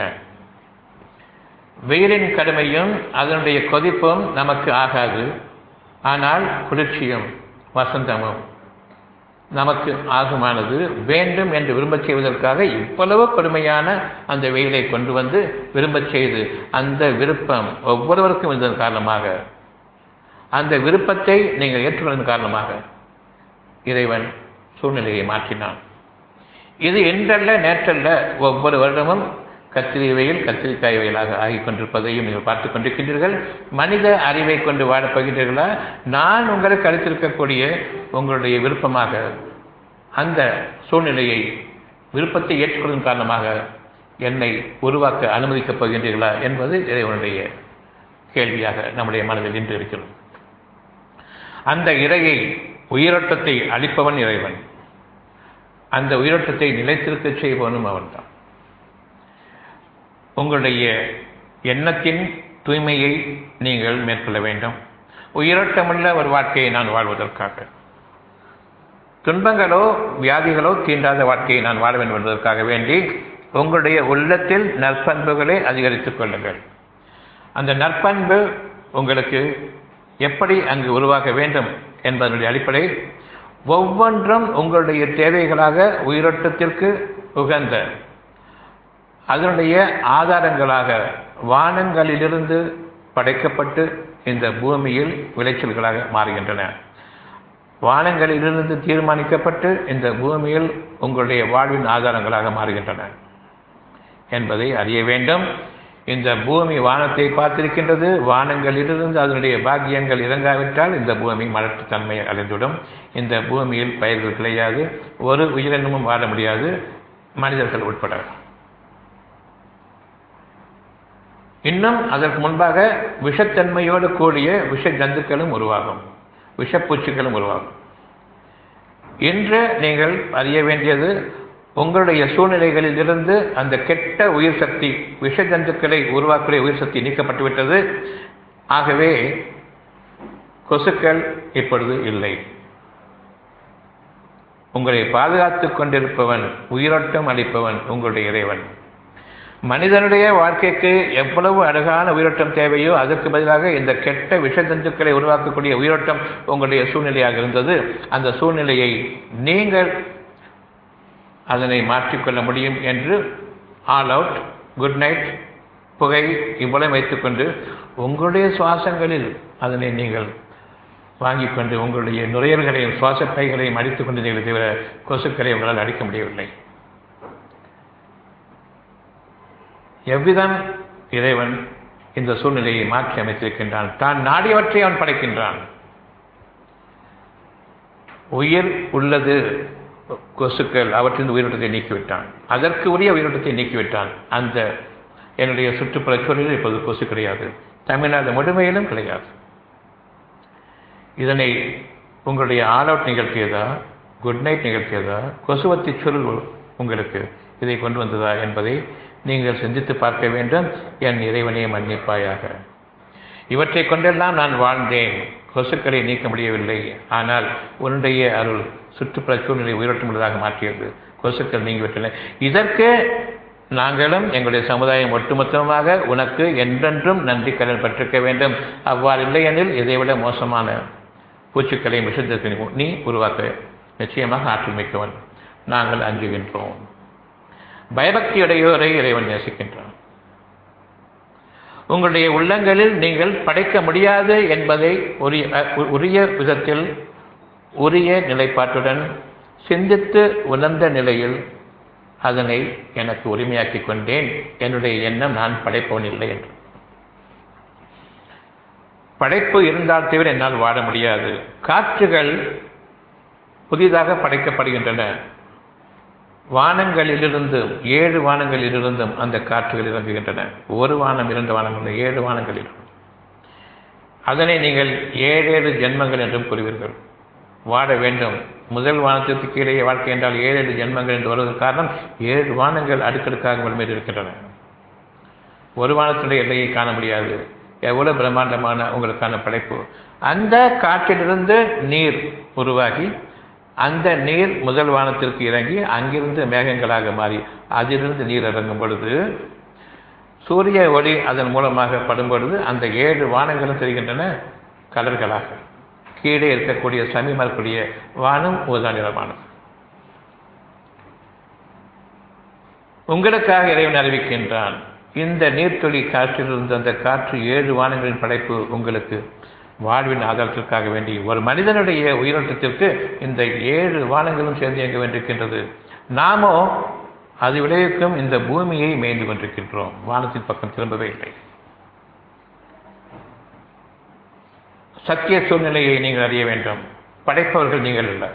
வெயிலின் கடுமையும் அதனுடைய கொதிப்பும் நமக்கு ஆகாது ஆனால் குளிர்ச்சியும் வசந்தமும் நமக்கு ஆகுமானது வேண்டும் என்று விரும்பச் செய்வதற்காக இவ்வளவு கொடுமையான அந்த வெயிலை கொண்டு வந்து விரும்பச் செய்து அந்த விருப்பம் ஒவ்வொருவருக்கும் இருந்ததன் காரணமாக அந்த விருப்பத்தை நீங்கள் ஏற்றுக்கொள்வதன் காரணமாக இறைவன் சூழ்நிலையை மாற்றினான் இது இன்றல்ல நேற்றல்ல ஒவ்வொரு வருடமும் கத்திரி வெயில் கத்திரிக்காய் வெயிலாக ஆகிக் கொண்டிருப்பதையும் நீங்கள் பார்த்துக் கொண்டிருக்கின்றீர்கள் மனித அறிவை கொண்டு வாழப் போகின்றீர்களா நான் உங்களுக்கு அளித்திருக்கக்கூடிய உங்களுடைய விருப்பமாக அந்த சூழ்நிலையை விருப்பத்தை ஏற்றுக்கொள்வதன் காரணமாக என்னை உருவாக்க அனுமதிக்கப் போகின்றீர்களா என்பது இறைவனுடைய கேள்வியாக நம்முடைய மனதில் நின்று இருக்கிறது அந்த இறையை உயிரோட்டத்தை அளிப்பவன் இறைவன் அந்த உயிரோட்டத்தை நிலைத்திருக்கச் செய்பவனும் அவன்தான் உங்களுடைய எண்ணத்தின் தூய்மையை நீங்கள் மேற்கொள்ள வேண்டும் உயிரோட்டமுள்ள ஒரு வாழ்க்கையை நான் வாழ்வதற்காக துன்பங்களோ வியாதிகளோ தீண்டாத வாழ்க்கையை நான் வாழ வேண்டும் என்பதற்காக வேண்டி உங்களுடைய உள்ளத்தில் நற்பண்புகளை அதிகரித்துக் கொள்ளுங்கள் அந்த நற்பண்பு உங்களுக்கு எப்படி அங்கு உருவாக வேண்டும் என்பதனுடைய அடிப்படை ஒவ்வொன்றும் உங்களுடைய தேவைகளாக உயிரோட்டத்திற்கு உகந்த அதனுடைய ஆதாரங்களாக வானங்களிலிருந்து படைக்கப்பட்டு இந்த பூமியில் விளைச்சல்களாக மாறுகின்றன வானங்களிலிருந்து தீர்மானிக்கப்பட்டு இந்த பூமியில் உங்களுடைய வாழ்வின் ஆதாரங்களாக மாறுகின்றன என்பதை அறிய வேண்டும் இந்த பூமி வானத்தை பார்த்திருக்கின்றது வானங்களிலிருந்து அதனுடைய பாக்கியங்கள் இறங்காவிட்டால் இந்த பூமி மலட்டுத்தன்மை அடைந்துவிடும் இந்த பூமியில் பயிர்கள் கிடையாது ஒரு உயிரினமும் வாழ முடியாது மனிதர்கள் உட்பட இன்னும் அதற்கு முன்பாக விஷத்தன்மையோடு கூடிய விஷ ஜந்துக்களும் உருவாகும் விஷப்பூச்சிகளும் உருவாகும் இன்று நீங்கள் அறிய வேண்டியது உங்களுடைய சூழ்நிலைகளில் இருந்து அந்த கெட்ட உயிர் சக்தி விஷ ஜந்துக்களை உருவாக்கக்கூடிய உயிர் சக்தி நீக்கப்பட்டுவிட்டது ஆகவே கொசுக்கள் இப்பொழுது இல்லை உங்களை பாதுகாத்துக் கொண்டிருப்பவன் உயிரோட்டம் அளிப்பவன் உங்களுடைய இறைவன் மனிதனுடைய வாழ்க்கைக்கு எவ்வளவு அழகான உயிரோட்டம் தேவையோ அதற்கு பதிலாக இந்த கெட்ட விஷ ஜந்துக்களை உருவாக்கக்கூடிய உயிரோட்டம் உங்களுடைய சூழ்நிலையாக இருந்தது அந்த சூழ்நிலையை நீங்கள் அதனை மாற்றிக்கொள்ள முடியும் என்று ஆல் அவுட் குட் நைட் புகை இவ்வளவு வைத்துக்கொண்டு உங்களுடைய சுவாசங்களில் அதனை நீங்கள் வாங்கிக் கொண்டு உங்களுடைய நுரையீரல்களையும் சுவாச பைகளையும் அடித்துக் கொண்டு நீங்கள் தவிர கொசுக்களை உங்களால் அடிக்க முடியவில்லை எவ்விதம் இறைவன் இந்த சூழ்நிலையை மாற்றி அமைத்திருக்கின்றான் தான் நாடியவற்றை அவன் படைக்கின்றான் உயிர் உள்ளது கொசுக்கள் அவற்றின் உயிரோட்டத்தை நீக்கிவிட்டான் அதற்கு உரிய உயிரோட்டத்தை நீக்கிவிட்டான் அந்த என்னுடைய சுற்றுப்புற சூழலில் இப்போது கொசு கிடையாது தமிழ்நாடு முழுமையிலும் கிடையாது இதனை உங்களுடைய ஆல் அவுட் நிகழ்த்தியதா குட் நைட் நிகழ்த்தியதா கொசுவத்தி சுருள் உங்களுக்கு இதை கொண்டு வந்ததா என்பதை நீங்கள் சிந்தித்து பார்க்க வேண்டும் என் இறைவனை மன்னிப்பாயாக இவற்றை கொண்டெல்லாம் நான் வாழ்ந்தேன் கொசுக்களை நீக்க முடியவில்லை ஆனால் உன்னுடைய அருள் சுற்றுப்புற சூழ்நிலை உயிரோட்டமுள்ளதாக மாற்றியது கொசுக்கள் நீங்கிவிட்டன இதற்கு நாங்களும் எங்களுடைய சமுதாயம் ஒட்டுமொத்தமாக உனக்கு என்றென்றும் நன்றி கடன் பற்றிருக்க வேண்டும் அவ்வாறு இல்லையெனில் இதைவிட மோசமான பூச்சிக்களை விஷத்திற்கு நீ உருவாக்க நிச்சயமாக ஆற்றல் மிக்கவன் நாங்கள் அஞ்சுகின்றோம் பயபக்தியுடையோரை இறைவன் நேசிக்கின்றான் உங்களுடைய உள்ளங்களில் நீங்கள் படைக்க முடியாது என்பதை உரிய உரிய விதத்தில் உரிய நிலைப்பாட்டுடன் சிந்தித்து உணர்ந்த நிலையில் அதனை எனக்கு உரிமையாக்கி கொண்டேன் என்னுடைய எண்ணம் நான் படைப்பவன் இல்லை என்று படைப்பு இருந்தால் தவிர என்னால் வாழ முடியாது காற்றுகள் புதிதாக படைக்கப்படுகின்றன வானங்களிலிருந்து ஏழு வானங்களிலிருந்தும் அந்த காற்றுகள் இறங்குகின்றன ஒரு வானம் இரண்டு வானங்கள் ஏழு வானங்களில் அதனை நீங்கள் ஏழேழு ஜென்மங்கள் என்றும் கூறுவீர்கள் வாழ வேண்டும் முதல் வானத்திற்கு கீழே வாழ்க்கை என்றால் ஏழு ஏழு ஜென்மங்கள் என்று வருவதற்கு காரணம் ஏழு வானங்கள் அடுக்கடுக்காக உங்கள் மீது இருக்கின்றன ஒரு வானத்துடைய எல்லையை காண முடியாது எவ்வளவு பிரம்மாண்டமான உங்களுக்கான படைப்பு அந்த காற்றிலிருந்து நீர் உருவாகி அந்த நீர் முதல் வானத்திற்கு இறங்கி அங்கிருந்து மேகங்களாக மாறி அதிலிருந்து நீர் இறங்கும் பொழுது சூரிய ஒளி அதன் மூலமாக படும் பொழுது அந்த ஏழு வானங்களும் தெரிகின்றன கலர்களாக கீழே இருக்கக்கூடிய சமீபம் இருக்கக்கூடிய வானம் ஊதா நிறமானது உங்களுக்காக இறைவன் அறிவிக்கின்றான் இந்த நீர்த்துளி காற்றிலிருந்து அந்த காற்று ஏழு வானங்களின் படைப்பு உங்களுக்கு வாழ்வின் ஆதாரத்திற்காக வேண்டி ஒரு மனிதனுடைய உயிரோட்டத்திற்கு இந்த ஏழு வானங்களும் சேர்ந்து இயங்க வேண்டியிருக்கின்றது நாமோ அது விளைவிக்கும் இந்த பூமியை மேய்ந்து கொண்டிருக்கின்றோம் வானத்தின் பக்கம் திரும்பவே இல்லை சத்திய சூழ்நிலையை நீங்கள் அறிய வேண்டும் படைப்பவர்கள் நீங்கள் இல்லை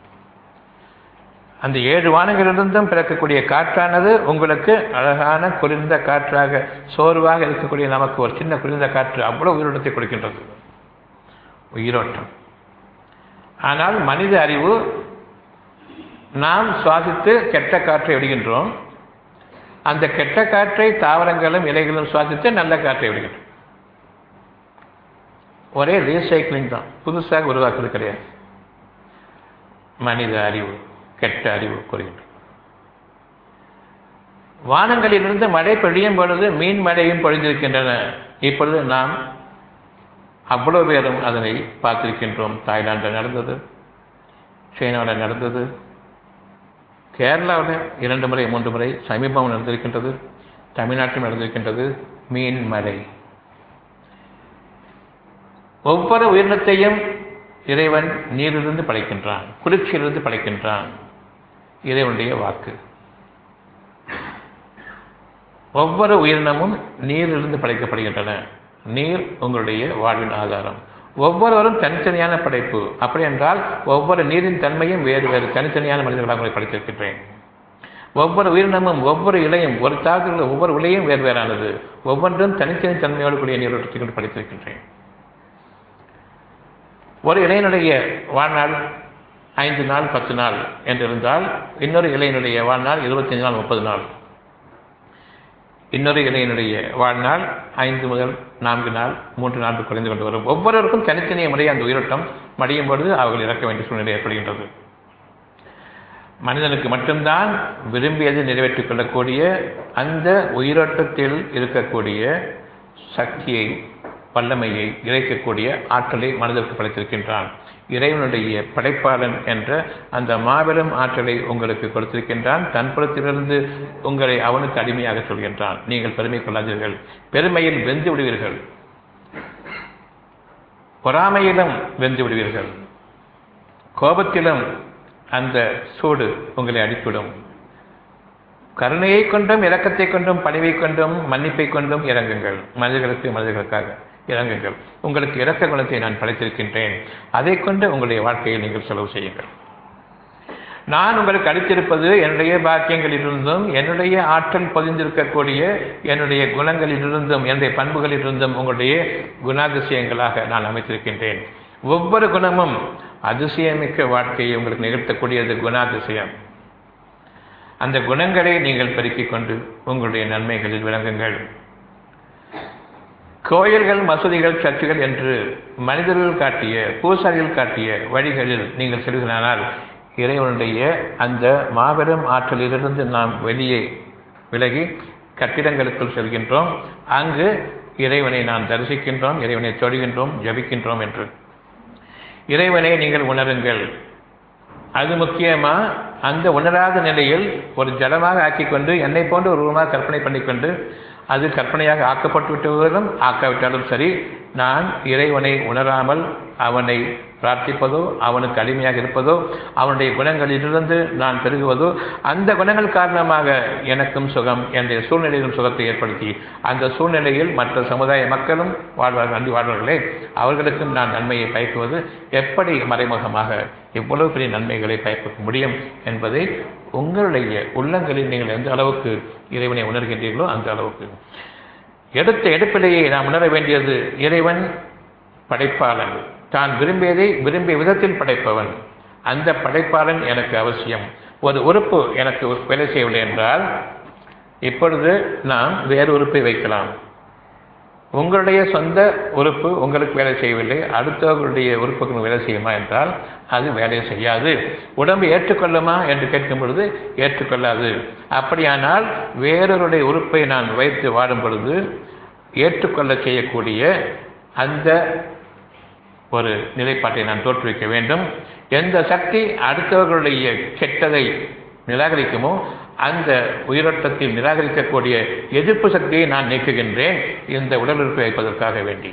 அந்த ஏழு வானங்களிலிருந்தும் பிறக்கக்கூடிய காற்றானது உங்களுக்கு அழகான குளிர்ந்த காற்றாக சோர்வாக இருக்கக்கூடிய நமக்கு ஒரு சின்ன குளிர்ந்த காற்று அவ்வளவு உயிரோட்டத்தை கொடுக்கின்றது உயிரோட்டம் ஆனால் மனித அறிவு நாம் சுவாசித்து கெட்ட காற்றை விடுகின்றோம் அந்த கெட்ட காற்றை தாவரங்களும் இலைகளும் சுவாசித்து நல்ல காற்றை விடுகின்றன ஒரே ரீசைக்கிளிங் தான் புதுசாக உருவாக்குறது கிடையாது மனித அறிவு கெட்ட அறிவு கூறுகின்றன வானங்களிலிருந்து மழை பொழியும் பொழுது மீன் மழையும் பொழிந்திருக்கின்றன இப்பொழுது நாம் அவ்வளவு பேரும் அதனை பார்த்திருக்கின்றோம் தாய்லாந்தில் நடந்தது சைனாவில் நடந்தது கேரளாவில் இரண்டு முறை மூன்று முறை சமீபம் நடந்திருக்கின்றது தமிழ்நாட்டிலும் நடந்திருக்கின்றது மீன் மழை ஒவ்வொரு உயிரினத்தையும் இறைவன் நீரிலிருந்து படைக்கின்றான் குளிர்ச்சியிலிருந்து படைக்கின்றான் இறைவனுடைய வாக்கு ஒவ்வொரு உயிரினமும் நீரிலிருந்து படைக்கப்படுகின்றன நீர் உங்களுடைய வாழ்வின் ஆதாரம் ஒவ்வொருவரும் தனித்தனியான படைப்பு அப்படி என்றால் ஒவ்வொரு நீரின் தன்மையும் வேறு வேறு தனித்தனியான மனிதர்களாக உங்களை படைத்திருக்கின்றேன் ஒவ்வொரு உயிரினமும் ஒவ்வொரு இலையும் ஒரு தாக்குதல் ஒவ்வொரு இலையும் வேறு வேறானது ஒவ்வொன்றும் தனித்தனி தன்மையோடு கூடிய நீரோட்டத்தை கொண்டு படைத்திருக்கின்றேன் ஒரு இலையினுடைய வாழ்நாள் ஐந்து நாள் பத்து நாள் என்றிருந்தால் இன்னொரு இலையினுடைய வாழ்நாள் இருபத்தஞ்சு நாள் முப்பது நாள் இன்னொரு இலையினுடைய வாழ்நாள் ஐந்து முதல் நான்கு நாள் மூன்று நான்கு குறைந்து கொண்டு வரும் ஒவ்வொருவருக்கும் தனித்தனிய முறையை அந்த உயிரோட்டம் மடியும் பொழுது அவர்கள் இறக்க வேண்டிய சூழ்நிலை ஏற்படுகின்றது மனிதனுக்கு மட்டும்தான் விரும்பியதை நிறைவேற்றிக் கொள்ளக்கூடிய அந்த உயிரோட்டத்தில் இருக்கக்கூடிய சக்தியை வல்லமையை இறைக்கக்கூடிய ஆற்றலை மனிதருக்கு படைத்திருக்கின்றான் இறைவனுடைய படைப்பாளன் என்ற அந்த மாபெரும் ஆற்றலை உங்களுக்கு கொடுத்திருக்கின்றான் தன் புறத்திலிருந்து உங்களை அவனுக்கு அடிமையாக சொல்கின்றான் நீங்கள் பெருமை கொள்ளாதீர்கள் பெருமையில் வெந்து விடுவீர்கள் பொறாமையிலும் வெந்து விடுவீர்கள் கோபத்திலும் அந்த சூடு உங்களை அடித்துவிடும் கருணையை கொண்டும் இரக்கத்தை கொண்டும் பணிவை கொண்டும் மன்னிப்பை கொண்டும் இறங்குங்கள் மனிதர்களுக்கு மனிதர்களுக்காக இறங்குங்கள் உங்களுக்கு இரக்க குணத்தை நான் படைத்திருக்கின்றேன் அதை கொண்டு உங்களுடைய வாழ்க்கையை நீங்கள் செலவு செய்யுங்கள் நான் உங்களுக்கு அளித்திருப்பது என்னுடைய பாக்கியங்களிலிருந்தும் என்னுடைய ஆற்றல் பதிந்திருக்கக்கூடிய என்னுடைய குணங்களிலிருந்தும் என்னுடைய பண்புகளிலிருந்தும் உங்களுடைய குணாதிசயங்களாக நான் அமைத்திருக்கின்றேன் ஒவ்வொரு குணமும் அதிசயமிக்க வாழ்க்கையை உங்களுக்கு நிகழ்த்தக்கூடியது குணாதிசயம் அந்த குணங்களை நீங்கள் பெருக்கிக் கொண்டு உங்களுடைய நன்மைகளில் விளங்குங்கள் கோயில்கள் மசூதிகள் சர்ச்சுகள் என்று மனிதர்கள் காட்டிய பூசாரிகள் காட்டிய வழிகளில் நீங்கள் செல்கிறானால் இறைவனுடைய அந்த மாபெரும் ஆற்றலிலிருந்து நாம் வெளியே விலகி கட்டிடங்களுக்குள் செல்கின்றோம் அங்கு இறைவனை நாம் தரிசிக்கின்றோம் இறைவனை தொடுகின்றோம் ஜபிக்கின்றோம் என்று இறைவனை நீங்கள் உணருங்கள் அது முக்கியமா அந்த உணராத நிலையில் ஒரு ஜடமாக ஆக்கிக்கொண்டு என்னை போன்ற ஒரு உருவமாக கற்பனை பண்ணிக்கொண்டு அது கற்பனையாக ஆக்கப்பட்டு விட்டவர்களும் ஆக்காவிட்டாலும் சரி நான் இறைவனை உணராமல் அவனை பிரார்த்திப்பதோ அவனுக்கு அடிமையாக இருப்பதோ அவனுடைய குணங்களிலிருந்து நான் பெருகுவதோ அந்த குணங்கள் காரணமாக எனக்கும் சுகம் என்னுடைய சூழ்நிலையிலும் சுகத்தை ஏற்படுத்தி அந்த சூழ்நிலையில் மற்ற சமுதாய மக்களும் வாழ்வார்கள் நன்றி வாழ்வார்களே அவர்களுக்கும் நான் நன்மையை பயக்குவது எப்படி மறைமுகமாக எவ்வளவு பெரிய நன்மைகளை பயக்க முடியும் என்பதை உங்களுடைய உள்ளங்களில் நீங்கள் எந்த அளவுக்கு இறைவனை உணர்கின்றீர்களோ அந்த அளவுக்கு எடுத்த எடுப்பிலேயே நாம் உணர வேண்டியது இறைவன் படைப்பாளன் தான் விரும்பியதை விரும்பிய விதத்தில் படைப்பவன் அந்த படைப்பாளன் எனக்கு அவசியம் ஒரு உறுப்பு எனக்கு வேலை செய்யவில்லை என்றால் இப்பொழுது நாம் வேறு உறுப்பை வைக்கலாம் உங்களுடைய சொந்த உறுப்பு உங்களுக்கு வேலை செய்யவில்லை அடுத்தவர்களுடைய உறுப்புக்கு வேலை செய்யுமா என்றால் அது வேலை செய்யாது உடம்பு ஏற்றுக்கொள்ளுமா என்று கேட்கும் பொழுது ஏற்றுக்கொள்ளாது அப்படியானால் வேறொருடைய உறுப்பை நான் வைத்து வாடும் பொழுது ஏற்றுக்கொள்ள செய்யக்கூடிய அந்த ஒரு நிலைப்பாட்டை நான் தோற்றுவிக்க வேண்டும் எந்த சக்தி அடுத்தவர்களுடைய கெட்டதை நிராகரிக்குமோ அந்த உயிரோட்டத்தில் நிராகரிக்கக்கூடிய எதிர்ப்பு சக்தியை நான் நீக்குகின்றேன் இந்த உடல் உறுப்பை வைப்பதற்காக வேண்டி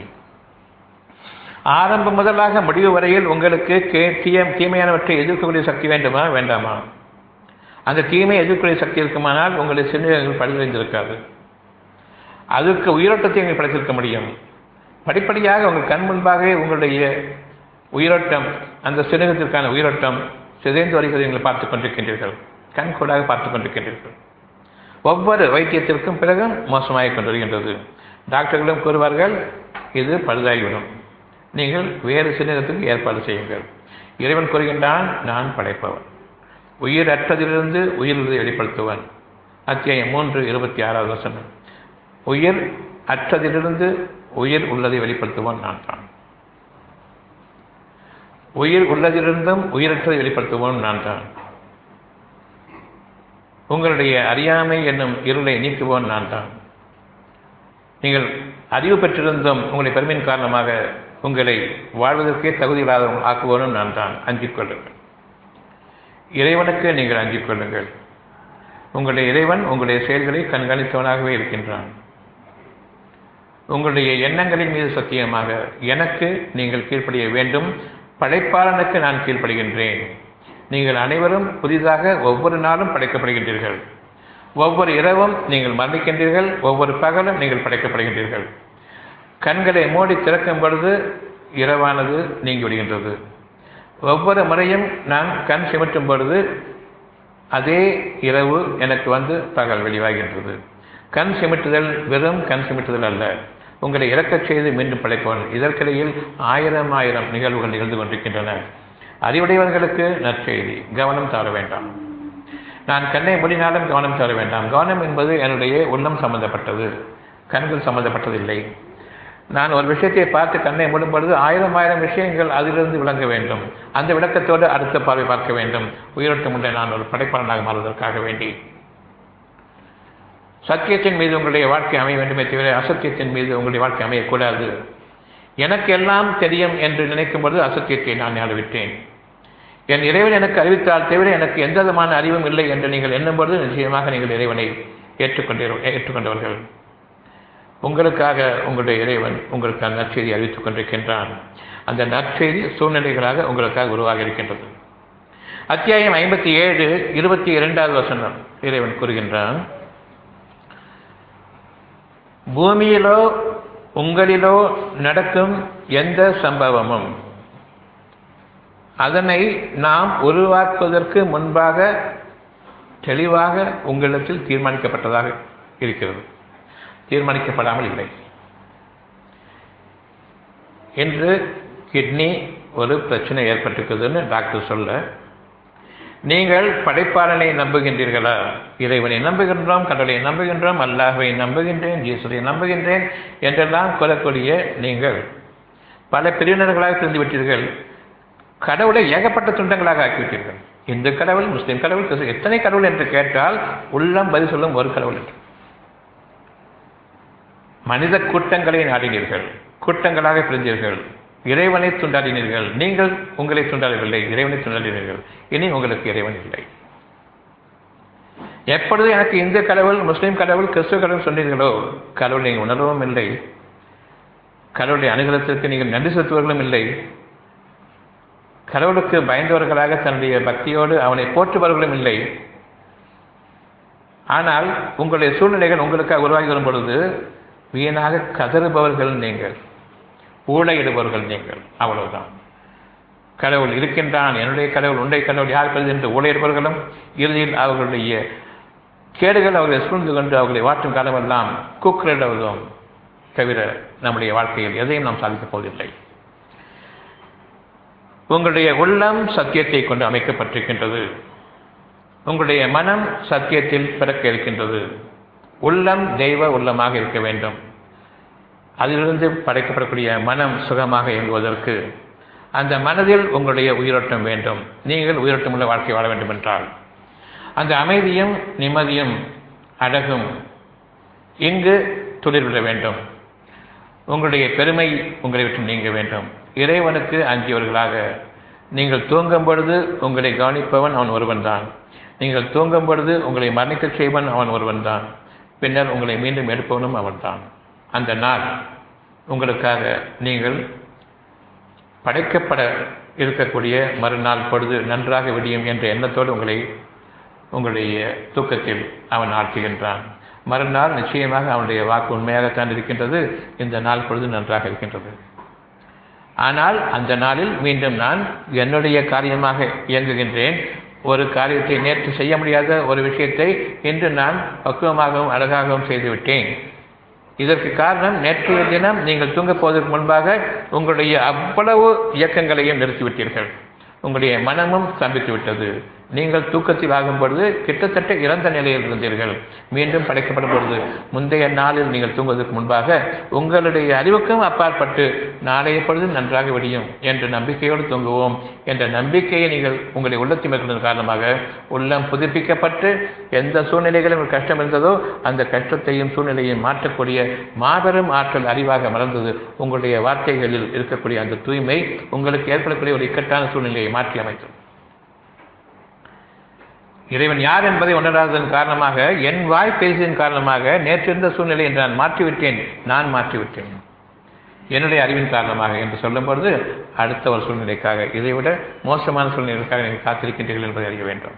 ஆரம்பம் முதலாக முடிவு வரையில் உங்களுக்கு தீய தீமையானவற்றை எதிர்க்கக்கூடிய சக்தி வேண்டுமா வேண்டாமா அந்த தீமையை எதிர்க்கக்கூடிய சக்தி இருக்குமானால் உங்களுடைய சிறுநீரகங்கள் பழுதடைந்திருக்காது அதுக்கு உயிரோட்டத்தை நீங்கள் படைத்திருக்க முடியும் படிப்படியாக உங்கள் கண் முன்பாகவே உங்களுடைய உயிரோட்டம் அந்த சிறுநீரகத்திற்கான உயிரோட்டம் சிதைந்து வருகிறதை நீங்கள் பார்த்துக் கொண்டிருக்கின்றீர்கள் கண் கூடாக பார்த்துக் கொண்டிருக்கின்றீர்கள் ஒவ்வொரு வைத்தியத்திற்கும் பிறகு மோசமாகிக் கொண்டிருக்கின்றது டாக்டர்களும் கூறுவார்கள் இது பழுதாகிவிடும் நீங்கள் வேறு சிறுநீரகத்துக்கு ஏற்பாடு செய்யுங்கள் இறைவன் கூறுகின்றான் நான் படைப்பவன் உயிர் அற்றதிலிருந்து உயிரிழந்து வெளிப்படுத்துவன் அத்தியாயம் மூன்று இருபத்தி ஆறாவது வசனம் உயிர் அற்றதிலிருந்து உயிர் உள்ளதை வெளிப்படுத்துவான் நான் தான் உயிர் உள்ளதிலிருந்தும் உயிரற்றதை வெளிப்படுத்துவோம் நான் தான் உங்களுடைய அறியாமை என்னும் இருளை நீக்குவோன் நான் தான் நீங்கள் அறிவு பெற்றிருந்தும் உங்களுடைய பெருமையின் காரணமாக உங்களை வாழ்வதற்கே தகுதியில்லாத ஆக்குவோனும் நான் தான் அஞ்சிக் கொள்ளுங்கள் இறைவனுக்கு நீங்கள் அஞ்சிக் கொள்ளுங்கள் உங்களுடைய இறைவன் உங்களுடைய செயல்களை கண்காணித்தவனாகவே இருக்கின்றான் உங்களுடைய எண்ணங்களின் மீது சத்தியமாக எனக்கு நீங்கள் கீழ்ப்படிய வேண்டும் படைப்பாளனுக்கு நான் கீழ்ப்படுகின்றேன் நீங்கள் அனைவரும் புதிதாக ஒவ்வொரு நாளும் படைக்கப்படுகின்றீர்கள் ஒவ்வொரு இரவும் நீங்கள் மரணிக்கின்றீர்கள் ஒவ்வொரு பகலும் நீங்கள் படைக்கப்படுகின்றீர்கள் கண்களை மூடி திறக்கும் பொழுது இரவானது நீங்கி விடுகின்றது ஒவ்வொரு முறையும் நான் கண் சிமிட்டும் பொழுது அதே இரவு எனக்கு வந்து பகல் வெளிவாகின்றது கண் சிமிட்டுதல் வெறும் கண் சிமிட்டுதல் அல்ல உங்களை இறக்கச் செய்து மீண்டும் படைப்பவன் இதற்கிடையில் ஆயிரம் ஆயிரம் நிகழ்வுகள் நிகழ்ந்து கொண்டிருக்கின்றன அறிவுடையவர்களுக்கு நற்செய்தி கவனம் தர வேண்டாம் நான் கண்ணை மூடினாலும் கவனம் தர வேண்டாம் கவனம் என்பது என்னுடைய உள்ளம் சம்பந்தப்பட்டது கண்கள் சம்பந்தப்பட்டதில்லை நான் ஒரு விஷயத்தை பார்த்து கண்ணை மூடும் பொழுது ஆயிரம் ஆயிரம் விஷயங்கள் அதிலிருந்து விளங்க வேண்டும் அந்த விளக்கத்தோடு அடுத்த பார்வை பார்க்க வேண்டும் உயிரோட்டமுள்ள நான் ஒரு படைப்பாளனாக மாறுவதற்காக வேண்டி சத்தியத்தின் மீது உங்களுடைய வாழ்க்கை அமைய வேண்டுமே தவிர அசத்தியத்தின் மீது உங்களுடைய வாழ்க்கை அமையக்கூடாது எனக்கு எல்லாம் தெரியும் என்று நினைக்கும் பொழுது அசத்தியத்தை நான் நாடுவிட்டேன் என் இறைவன் எனக்கு அறிவித்தால் தவிர எனக்கு எந்த விதமான அறிவும் இல்லை என்று நீங்கள் எண்ணும் பொழுது நிச்சயமாக நீங்கள் இறைவனை ஏற்றுக்கொண்டே ஏற்றுக்கொண்டவர்கள் உங்களுக்காக உங்களுடைய இறைவன் உங்களுக்கான நற்செய்தி அறிவித்துக் கொண்டிருக்கின்றான் அந்த நற்செய்தி சூழ்நிலைகளாக உங்களுக்காக உருவாக இருக்கின்றது அத்தியாயம் ஐம்பத்தி ஏழு இருபத்தி இரண்டாவது வசனம் இறைவன் கூறுகின்றான் பூமியிலோ உங்களிலோ நடக்கும் எந்த சம்பவமும் அதனை நாம் உருவாக்குவதற்கு முன்பாக தெளிவாக உங்களிடத்தில் தீர்மானிக்கப்பட்டதாக இருக்கிறது தீர்மானிக்கப்படாமல் இல்லை என்று கிட்னி ஒரு பிரச்சனை ஏற்பட்டிருக்குதுன்னு டாக்டர் சொல்ல நீங்கள் படைப்பாளனை நம்புகின்றீர்களா இறைவனை நம்புகின்றோம் கடவுளை நம்புகின்றோம் அல்லாஹை நம்புகின்றேன் ஜீசுவை நம்புகின்றேன் என்றெல்லாம் கூறக்கூடிய நீங்கள் பல பிரிவினர்களாக தெரிந்துவிட்டீர்கள் கடவுளை ஏகப்பட்ட துண்டங்களாக ஆக்கிவிட்டீர்கள் இந்து கடவுள் முஸ்லீம் கடவுள் கிறிஸ்து எத்தனை கடவுள் என்று கேட்டால் உள்ளம் பதில் சொல்லும் ஒரு கடவுள் என்று மனித கூட்டங்களை நாடினீர்கள் கூட்டங்களாக பிரிந்தீர்கள் இறைவனை துண்டாடினீர்கள் நீங்கள் உங்களை துண்டாடவில்லை இறைவனை துண்டாடினீர்கள் இனி உங்களுக்கு இறைவன் இல்லை எப்பொழுது எனக்கு இந்து கடவுள் முஸ்லீம் கடவுள் கிறிஸ்துவ கடவுள் சொன்னீர்களோ கடவுளை நீங்கள் உணர்வும் இல்லை கடவுளுடைய அனுகிரகத்திற்கு நீங்கள் நன்றி செலுத்துவர்களும் இல்லை கடவுளுக்கு பயந்தவர்களாக தன்னுடைய பக்தியோடு அவனை போற்றுபவர்களும் இல்லை ஆனால் உங்களுடைய சூழ்நிலைகள் உங்களுக்காக உருவாகி வரும் பொழுது வீணாக கதறுபவர்கள் நீங்கள் ஊழையிடுபவர்கள் நீங்கள் அவ்வளவுதான் கடவுள் இருக்கின்றான் என்னுடைய கடவுள் உன்னுடைய கடவுள் யார் பெறுது என்று ஊழையிடுபவர்களும் இறுதியில் அவர்களுடைய கேடுகள் அவர்களை சூழ்ந்து கொண்டு அவர்களை வாட்டும் காலமெல்லாம் கூக்குரலிடுவதும் தவிர நம்முடைய வாழ்க்கையில் எதையும் நாம் சாதிக்கப் போவதில்லை உங்களுடைய உள்ளம் சத்தியத்தை கொண்டு அமைக்கப்பட்டிருக்கின்றது உங்களுடைய மனம் சத்தியத்தில் பிறக்க இருக்கின்றது உள்ளம் தெய்வ உள்ளமாக இருக்க வேண்டும் அதிலிருந்து படைக்கப்படக்கூடிய மனம் சுகமாக இயங்குவதற்கு அந்த மனதில் உங்களுடைய உயிரோட்டம் வேண்டும் நீங்கள் உயிரோட்டம் உள்ள வாழ்க்கை வாழ வேண்டும் என்றால் அந்த அமைதியும் நிம்மதியும் அழகும் இங்கு துளிர்விட வேண்டும் உங்களுடைய பெருமை உங்களை விட்டு நீங்க வேண்டும் இறைவனுக்கு அஞ்சியவர்களாக நீங்கள் தூங்கும் பொழுது உங்களை கவனிப்பவன் அவன் ஒருவன் தான் நீங்கள் தூங்கும் பொழுது உங்களை மரணிக்கச் செய்வன் அவன் ஒருவன் தான் பின்னர் உங்களை மீண்டும் எடுப்பவனும் அவன்தான் அந்த நாள் உங்களுக்காக நீங்கள் படைக்கப்பட இருக்கக்கூடிய மறுநாள் பொழுது நன்றாக விடியும் என்ற எண்ணத்தோடு உங்களை உங்களுடைய தூக்கத்தில் அவன் ஆட்சிகின்றான் மறுநாள் நிச்சயமாக அவனுடைய வாக்கு உண்மையாகத்தான் இருக்கின்றது இந்த நாள் பொழுது நன்றாக இருக்கின்றது ஆனால் அந்த நாளில் மீண்டும் நான் என்னுடைய காரியமாக இயங்குகின்றேன் ஒரு காரியத்தை நேற்று செய்ய முடியாத ஒரு விஷயத்தை இன்று நான் பக்குவமாகவும் அழகாகவும் செய்துவிட்டேன் இதற்கு காரணம் நேற்றைய தினம் நீங்கள் தூங்கப் போவதற்கு முன்பாக உங்களுடைய அவ்வளவு இயக்கங்களையும் நிறுத்திவிட்டீர்கள் உங்களுடைய மனமும் ஸ்தம்பித்து விட்டது நீங்கள் தூக்கத்தில் ஆகும் பொழுது கிட்டத்தட்ட இறந்த நிலையில் இருந்தீர்கள் மீண்டும் படைக்கப்படும் பொழுது முந்தைய நாளில் நீங்கள் தூங்குவதற்கு முன்பாக உங்களுடைய அறிவுக்கும் அப்பாற்பட்டு நாளைய பொழுது நன்றாக விடியும் என்ற நம்பிக்கையோடு தூங்குவோம் என்ற நம்பிக்கையை நீங்கள் உங்களுடைய உள்ளத்தில் மேற்கொண்டதன் காரணமாக உள்ளம் புதுப்பிக்கப்பட்டு எந்த சூழ்நிலைகளும் கஷ்டம் இருந்ததோ அந்த கஷ்டத்தையும் சூழ்நிலையும் மாற்றக்கூடிய மாபெரும் ஆற்றல் அறிவாக மலர்ந்தது உங்களுடைய வார்த்தைகளில் இருக்கக்கூடிய அந்த தூய்மை உங்களுக்கு ஏற்படக்கூடிய ஒரு இக்கட்டான சூழ்நிலையை மாற்றி அமைத்தது இறைவன் யார் என்பதை உணராததன் காரணமாக என் வாய் பேசியதன் காரணமாக நேற்றிருந்த சூழ்நிலையை நான் மாற்றிவிட்டேன் நான் மாற்றிவிட்டேன் என்னுடைய அறிவின் காரணமாக என்று சொல்லும் பொழுது அடுத்த ஒரு சூழ்நிலைக்காக இதைவிட மோசமான சூழ்நிலைக்காக நீங்கள் காத்திருக்கின்றீர்கள் என்பதை அறிய வேண்டும்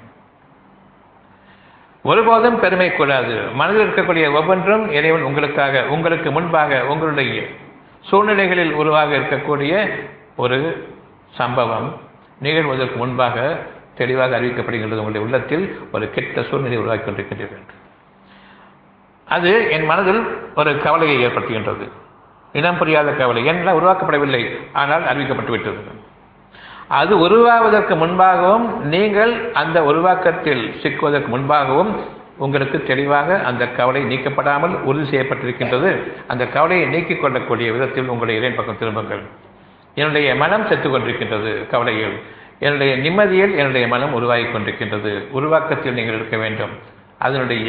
ஒருபோதும் பெருமை கூடாது மனதில் இருக்கக்கூடிய ஒவ்வொன்றும் இறைவன் உங்களுக்காக உங்களுக்கு முன்பாக உங்களுடைய சூழ்நிலைகளில் உருவாக இருக்கக்கூடிய ஒரு சம்பவம் நிகழ்வதற்கு முன்பாக தெளிவாக அறிவிக்கப்படுகின்றது உங்களுடைய உள்ளத்தில் ஒரு கெட்ட சூழ்நிலை உருவாக்கி கொண்டிருக்கின்றீர்கள் அது என் மனதில் ஒரு கவலையை ஏற்படுத்துகின்றது இனம் புரியாத கவலை ஏனென்றால் உருவாக்கப்படவில்லை ஆனால் அறிவிக்கப்பட்டு விட்டது அது உருவாவதற்கு முன்பாகவும் நீங்கள் அந்த உருவாக்கத்தில் சிக்குவதற்கு முன்பாகவும் உங்களுக்கு தெளிவாக அந்த கவலை நீக்கப்படாமல் உறுதி செய்யப்பட்டிருக்கின்றது அந்த கவலையை நீக்கிக் கொள்ளக்கூடிய விதத்தில் உங்களுடைய இறைன் பக்கம் திரும்புங்கள் என்னுடைய மனம் செத்து கொண்டிருக்கின்றது கவலையில் என்னுடைய நிம்மதியில் என்னுடைய மனம் உருவாகி கொண்டிருக்கின்றது உருவாக்கத்தில் நீங்கள் இருக்க வேண்டும் அதனுடைய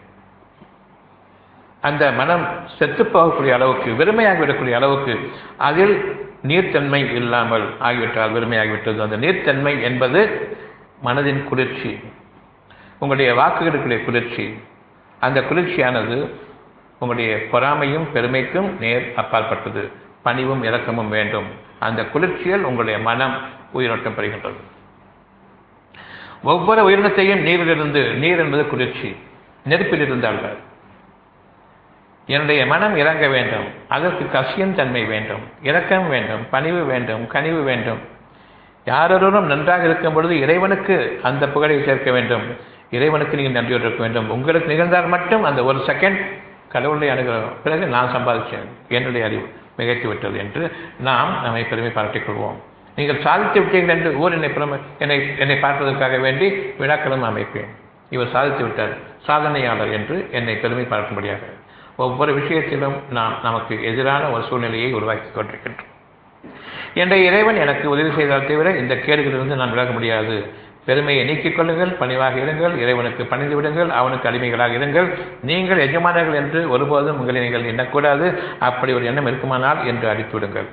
அந்த மனம் செத்து போகக்கூடிய அளவுக்கு வெறுமையாகி விடக்கூடிய அளவுக்கு அதில் நீர்த்தன்மை இல்லாமல் ஆகிவிட்டால் வெறுமையாகிவிட்டது அந்த நீர்த்தன்மை என்பது மனதின் குளிர்ச்சி உங்களுடைய வாக்குகளுக்குடைய குளிர்ச்சி அந்த குளிர்ச்சியானது உங்களுடைய பொறாமையும் பெருமைக்கும் நேர் அப்பாற்பட்டது பணிவும் இரக்கமும் வேண்டும் அந்த குளிர்ச்சியில் உங்களுடைய மனம் உயிரோட்டம் பெறுகின்றது ஒவ்வொரு உயிரினத்தையும் நீரிலிருந்து நீர் என்பது குளிர்ச்சி நெருப்பிலிருந்து அல்ல என்னுடைய மனம் இறங்க வேண்டும் அதற்கு கசியும் தன்மை வேண்டும் இரக்கம் வேண்டும் பணிவு வேண்டும் கனிவு வேண்டும் யாரொருவரும் நன்றாக இருக்கும் பொழுது இறைவனுக்கு அந்த புகழை சேர்க்க வேண்டும் இறைவனுக்கு நீங்கள் நன்றியோடு இருக்க வேண்டும் உங்களுக்கு நிகழ்ந்தால் மட்டும் அந்த ஒரு செகண்ட் கடவுளை அணுகிறோம் பிறகு நான் சம்பாதிச்சேன் என்னுடைய அறிவு மிகைத்து விட்டது என்று நாம் நம்மை பெருமை பாராட்டிக் கொள்வோம் நீங்கள் சாதித்து விட்டீர்கள் என்று ஊர் என்னை பெருமை என்னை என்னை பார்ப்பதற்காக வேண்டி விழாக்களும் அமைப்பேன் இவர் சாதித்து விட்டார் சாதனையாளர் என்று என்னை பெருமை பார்க்கும்படியாக ஒவ்வொரு விஷயத்திலும் நாம் நமக்கு எதிரான ஒரு சூழ்நிலையை உருவாக்கி கொண்டிருக்கின்றோம் என்ற இறைவன் எனக்கு உதவி செய்தால் தவிர இந்த கேடுகளிலிருந்து நான் விலக முடியாது பெருமையை நீக்கிக் கொள்ளுங்கள் பணிவாக இருங்கள் இறைவனுக்கு பணிந்து விடுங்கள் அவனுக்கு அடிமைகளாக இருங்கள் நீங்கள் எஜமானர்கள் என்று ஒருபோதும் உங்களை நீங்கள் எண்ணக்கூடாது அப்படி ஒரு எண்ணம் இருக்குமானால் என்று அடித்து விடுங்கள்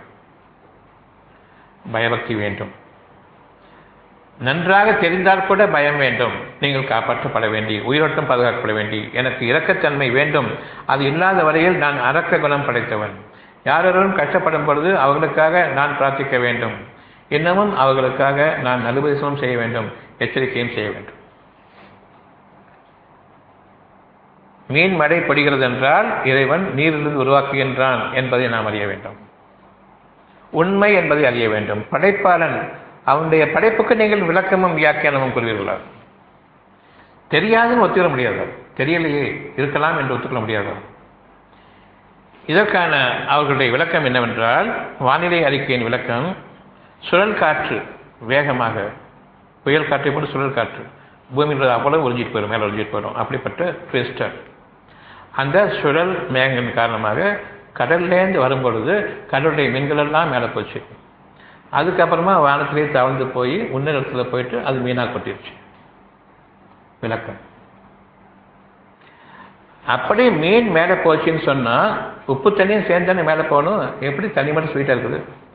பயபக்தி வேண்டும் நன்றாக தெரிந்தால் கூட பயம் வேண்டும் நீங்கள் காப்பாற்றப்பட வேண்டி உயிரோட்டம் பாதுகாக்கப்பட வேண்டி எனக்கு இரக்கத்தன்மை வேண்டும் அது இல்லாத வரையில் நான் அரக்க குணம் படைத்தவன் யாரொருவரும் கஷ்டப்படும் பொழுது அவர்களுக்காக நான் பிரார்த்திக்க வேண்டும் இன்னமும் அவர்களுக்காக நான் நலுபதேசமும் செய்ய வேண்டும் எச்சரிக்கையும் செய்ய வேண்டும் மீன் மழை பொடிகிறது என்றால் இறைவன் நீரிலிருந்து உருவாக்குகின்றான் என்பதை நாம் அறிய வேண்டும் உண்மை என்பதை அறிய வேண்டும் படைப்பாளன் அவனுடைய படைப்புக்கு நீங்கள் விளக்கமும் வியாக்கியானமும் கூறுவீர்களா தெரியாதுன்னு ஒத்துக்கொள்ள முடியாது தெரியலையே இருக்கலாம் என்று ஒத்துக்கொள்ள முடியாது இதற்கான அவர்களுடைய விளக்கம் என்னவென்றால் வானிலை அறிக்கையின் விளக்கம் சுழல் காற்று வேகமாக புயல் காற்றை போட்டு சுழல் காற்று பூமியில் அவ்வளவு ஒழிஞ்சிட்டு போயிடும் மேலே ஒழிஞ்சிட்டு போயிடும் அப்படிப்பட்ட ட்விஸ்டர் அந்த சுழல் மேகங்களின் காரணமாக கடல்லேருந்து வரும்பொழுது கடலுடைய மீன்கள் எல்லாம் மேலே போச்சு அதுக்கப்புறமா வானத்திலே தவழ்ந்து போய் உன்னிடத்துல போயிட்டு அது மீனாக கொட்டிருச்சு விளக்கம் அப்படி மீன் மேலே போச்சுன்னு சொன்னால் உப்பு தண்ணியும் சேர்ந்தானே மேலே போகணும் எப்படி தண்ணி மட்டும் ஸ்வீட்டாக இருக்குது